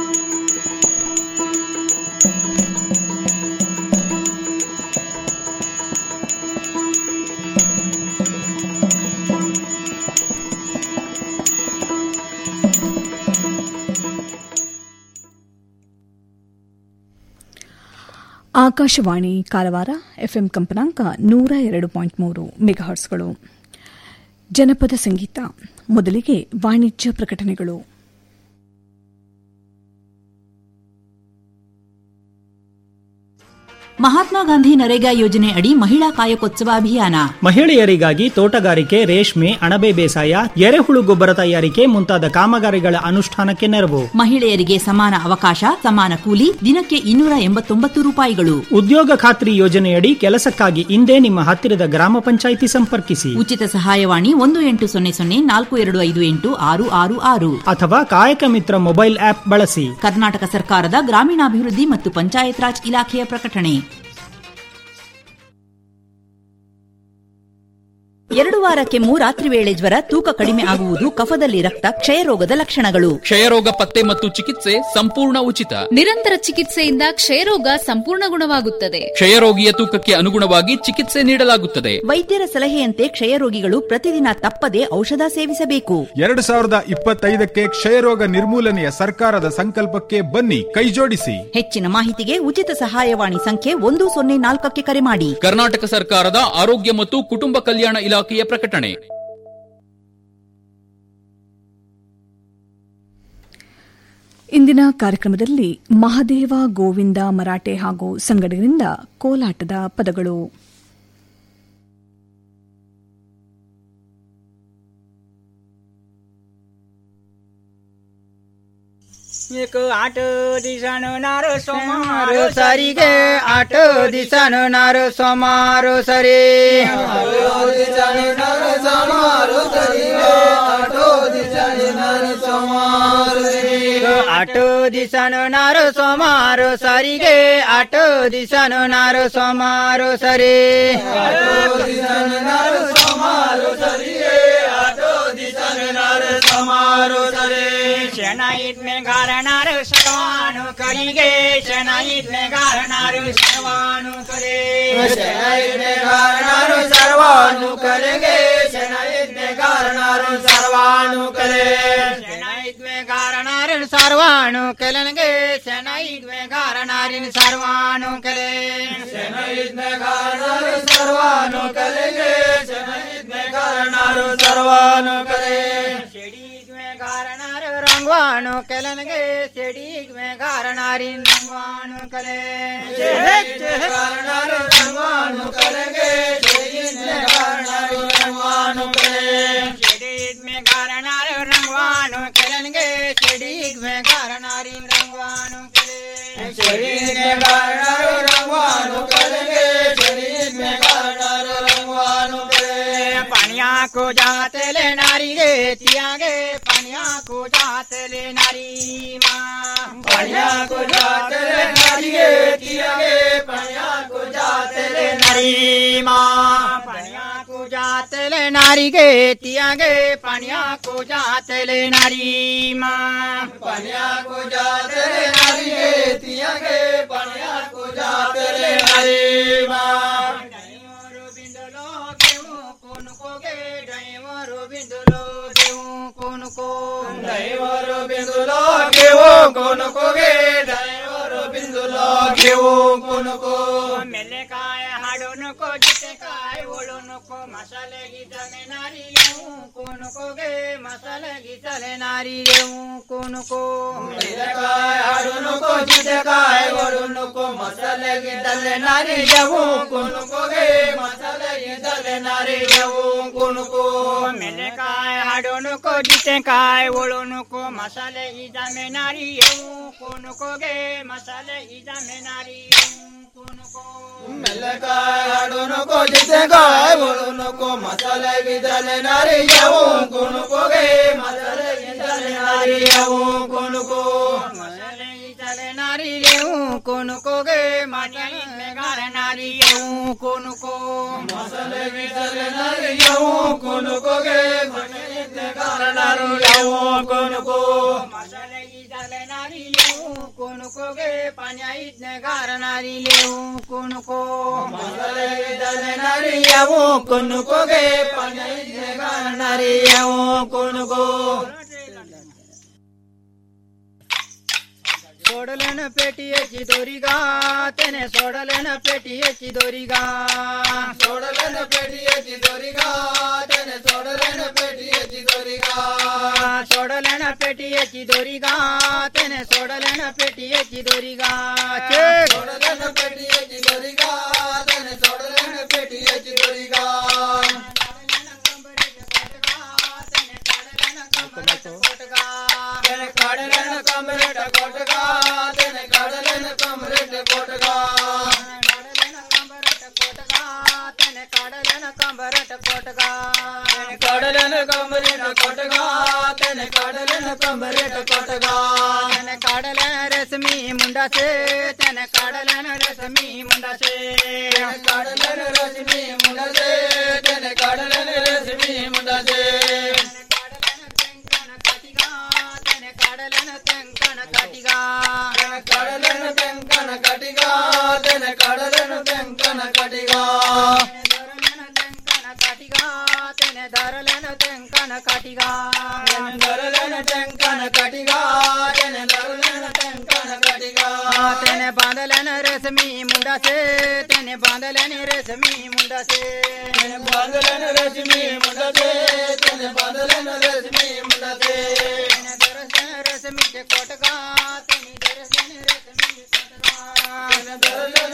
ಆಕಾಶವಾಣಿ ಕಾರವಾರ ಎಫ್ಎಂ ಕಂಪನಾಂಕ ನೂರ ಎರಡು ಪಾಯಿಂಟ್ ಮೂರು ಮೆಗಾಹರ್ಸ್ಗಳು ಜನಪದ ಸಂಗೀತ ಮೊದಲಿಗೆ ವಾಣಿಜ್ಯ ಪ್ರಕಟಣೆಗಳು ಮಹಾತ್ಮ ಗಾಂಧಿ ನರೇಗಾ ಯೋಜನೆ ಅಡಿ ಮಹಿಳಾ ಕಾಯಕೋತ್ಸವ ಅಭಿಯಾನ ಮಹಿಳೆಯರಿಗಾಗಿ ತೋಟಗಾರಿಕೆ ರೇಷ್ಮೆ ಅಣಬೆ ಬೇಸಾಯ ಎರೆಹುಳು ಗೊಬ್ಬರ ತಯಾರಿಕೆ ಮುಂತಾದ ಕಾಮಗಾರಿಗಳ ಅನುಷ್ಠಾನಕ್ಕೆ ನೆರವು ಮಹಿಳೆಯರಿಗೆ ಸಮಾನ ಅವಕಾಶ ಸಮಾನ ಕೂಲಿ ದಿನಕ್ಕೆ ಇನ್ನೂರ ಎಂಬತ್ತೊಂಬತ್ತು ರೂಪಾಯಿಗಳು ಉದ್ಯೋಗ ಖಾತ್ರಿ ಯೋಜನೆಯಡಿ ಕೆಲಸಕ್ಕಾಗಿ ಇಂದೇ ನಿಮ್ಮ ಹತ್ತಿರದ ಗ್ರಾಮ ಪಂಚಾಯಿತಿ ಸಂಪರ್ಕಿಸಿ ಉಚಿತ ಸಹಾಯವಾಣಿ ಒಂದು ಎಂಟು ಸೊನ್ನೆ ಸೊನ್ನೆ ನಾಲ್ಕು ಎರಡು ಐದು ಎಂಟು ಆರು ಆರು ಆರು ಅಥವಾ ಕಾಯಕ ಮಿತ್ರ ಮೊಬೈಲ್ ಆಪ್ ಬಳಸಿ ಕರ್ನಾಟಕ ಸರ್ಕಾರದ ಗ್ರಾಮೀಣಾಭಿವೃದ್ಧಿ ಮತ್ತು ಪಂಚಾಯತ್ ರಾಜ್ ಇಲಾಖೆಯ ಪ್ರಕಟಣೆ ಎರಡು ವಾರಕ್ಕೆ ರಾತ್ರಿ ವೇಳೆ ಜ್ವರ ತೂಕ ಕಡಿಮೆ ಆಗುವುದು ಕಫದಲ್ಲಿ ರಕ್ತ ಕ್ಷಯರೋಗದ ಲಕ್ಷಣಗಳು ಕ್ಷಯರೋಗ ಪತ್ತೆ ಮತ್ತು ಚಿಕಿತ್ಸೆ ಸಂಪೂರ್ಣ ಉಚಿತ ನಿರಂತರ ಚಿಕಿತ್ಸೆಯಿಂದ ಕ್ಷಯರೋಗ ಸಂಪೂರ್ಣ ಗುಣವಾಗುತ್ತದೆ ಕ್ಷಯರೋಗಿಯ ತೂಕಕ್ಕೆ ಅನುಗುಣವಾಗಿ ಚಿಕಿತ್ಸೆ ನೀಡಲಾಗುತ್ತದೆ ವೈದ್ಯರ ಸಲಹೆಯಂತೆ ಕ್ಷಯರೋಗಿಗಳು ಪ್ರತಿದಿನ ತಪ್ಪದೆ ಔಷಧ ಸೇವಿಸಬೇಕು ಎರಡು ಸಾವಿರದ ಇಪ್ಪತ್ತೈದಕ್ಕೆ ಕ್ಷಯರೋಗ ನಿರ್ಮೂಲನೆಯ ಸರ್ಕಾರದ ಸಂಕಲ್ಪಕ್ಕೆ ಬನ್ನಿ ಕೈಜೋಡಿಸಿ ಹೆಚ್ಚಿನ ಮಾಹಿತಿಗೆ ಉಚಿತ ಸಹಾಯವಾಣಿ ಸಂಖ್ಯೆ ಒಂದು ಸೊನ್ನೆ ನಾಲ್ಕಕ್ಕೆ ಕರೆ ಮಾಡಿ ಕರ್ನಾಟಕ ಸರ್ಕಾರದ ಆರೋಗ್ಯ ಮತ್ತು ಕುಟುಂಬ ಕಲ್ಯಾಣ ಇಲಾಖೆಯ ಪ್ರಕಟಣೆ ಇಂದಿನ ಕಾರ್ಯಕ್ರಮದಲ್ಲಿ ಮಹದೇವ ಗೋವಿಂದ ಮರಾಠೆ ಹಾಗೂ ಸಂಗಡಿಗರಿಂದ ಕೋಲಾಟದ ಪದಗಳು एक आठ दिसानो नारो सोमारो सरी गे आठ दिसानो नारो सोमारो सरी दिसानो नारो सोमारो सरी गे आठो दिसानो नारो सोमारो आठ दिसानो नारो सोमारो सरी गे आठ दिसानो नारो सोमारो सरी आठो दिसानो नारो सोमारो सरी गे आठो दिसानो नारो सोमारो सरी शनाईत में गारणार सर्वानु करिगे शनाईत में गारणार सर्वानु करे शनाईत में गारणार सर्वानु करेगे शनाईत में गारणार सर्वानु करे शनाईत में गारणार सर्वानु करेंगे शनाईत में गारणार सर्वानु करे शनाईत में गारणार सर्वानु करेंगे शनाईत में गारणार सर्वानु करे शेडीत में गारणार रंगवाणु कलनगे सेडीग में गारणारी रंगवाणु कले गारणार रंगवाणु कलगे सेडीग में गारणारी रंगवाणु कले सेडीग में गारणार रंगवाणु कलनगे सेडीग में गारणारी रंगवाणु कले सेडीग में गारणार रंगवाणु कलगे सेडीग में गारणार रंगवाणु कले पानिया को जाते ले नारी गे तिया गे पानिया को जाते ले नारी माँ पानिया को जाते ले नारी गे तिया गे पानिया को जाते ले नारी माँ पानिया को जाते ले नारी गे तिया गे पानिया को जाते ले नारी माँ पानिया को जाते ले नारी गे तिया गे पानिया को जाते ले नारी माँ కొనుకో దైవరు బిందులో గేవో కొనుకో గే దైవరు బిందులో గేవో కొనుకో మెల్లెకాయ ಹಾಡೋನುಕೋ ಜಿತೆಕಾಯ ಓಳೋನುಕೋ ಮಸಾಲೆ ಗೀತಲೆ ನಾರಿಯವು ಕೊನುಕೋಗೆ ಮಸಾಲೆ ಗೀತಲೆ ನಾರಿಯವು ಕೊನುಕೋ ಮೆಲ್ಲಕಾಯ ಹಾಡೋನುಕೋ ಜಿತೆಕಾಯ ಓಳೋನುಕೋ ಮಸಾಲೆ ಗೀತಲೆ ನಾರಿಯವು ಕೊನುಕೋಗೆ ಮಸಾಲೆ ಗೀತಲೆ ನಾರಿಯವು ಕೊನುಕೋ ಮೆಲ್ಲಕಾಯ ಹಾಡೋನುಕೋ ಜಿತೆಕಾಯ ಓಳೋನುಕೋ ಮಸಾಲೆ ಗೀತಲೆ ನಾರಿಯವು ಕೊನುಕೋಗೆ ಮಸಾಲೆ ಗೀತಲೆ ನಾರಿಯವು ಮೆಲ್ಲಕಾಯ ಹಾಡೋನುಕೋ ಜಿತೆಕಾಯ ಓಳೋನುಕೋ ಮಸಾಲೆ ಗೀತಲೆ ನಾರಿಯವು ಕೊನುಕೋಗೆ ಮಸಾಲೆ ಗೀತಲೆ ನಾರಿಯವು ಕೊನುಕೋ ಮಸಾಲೆ ಗೀತಲೆ ನಾರಿಯವು ಕೊನುಕೋಗೆ ಮಸಾಲೆ ಮೆಗಾರ ನಾರಿಯವು ಕೊನುಕೋ ಮಸಾಲೆ ಗೀತಲೆ ನಾರಿಯವು ಕೊನುಕೋಗೆ ಮಸಾಲೆ ಮೆಗಾರ ನಾರಿಯವು ಕೊನುಕೋ ಮಸಾಲೆ ಗೀತಲೆ ನಾರಿಯವು ಕೊನುಕೋಗೆ ಪನ್ಯಾಯಿತ್ ಗಾರ ನಾರಿಯವು ಕೊನುಕೋ ಮಸಾಲೆ ಗೀತಲೆ ನಾರಿಯವು ಕೊನುಕೋಗೆ ಪನ್ಯಾಯಿತ್ ಗಾರ ನಾರಿಯವು ಕೊನುಕೋ सोडलन पेटीयेची दोरी गा त्याने सोडलन पेटीयेची दोरी गा सोडलन पेटीयेची दोरी गा त्याने सोडलन पेटीयेची दोरी गा सोडलन पेटीयेची दोरी गा त्याने सोडलन पेटीयेची दोरी गा सोडलन पेटीयेची दोरी गा त्याने सोडलन पेटीयेची दोरी गा त्याने काढलन कमरेट कोटगा त्याने काढलन कमरेट कोटगा त्याने काढलन कमरेट कोटगा त्याने काढलन कमरेट कोटगा त्याने काढलन कमरेट कोटगा त्याने काढलन रेशमी मुंडाचे त्याने काढलन रेशमी मुंडाचे त्याने काढलन रेशमी मुंडाचे त्याने काढलन रेशमी मुंडाचे काढलन तेंकण काटिगा काढलन तेंकण काटिगा त्याने काढलन तेंकण काटिगा त्याने धरलन तेंकण काटिगा धरलन तेंकण काटिगा त्याने धरलन तेंकण काटिगा त्याने बांधलन रेशमी मुंडासे त्याने बांधलन रेशमी मुंडासे त्याने बांधलन रेशमी मुंडासे त्याने बांधलन रेशमी मुंडासे त्याने दर्शन रेशमीचे कोटगा त्याने दर्शन रेशमी कोटगा त्याने दर्शन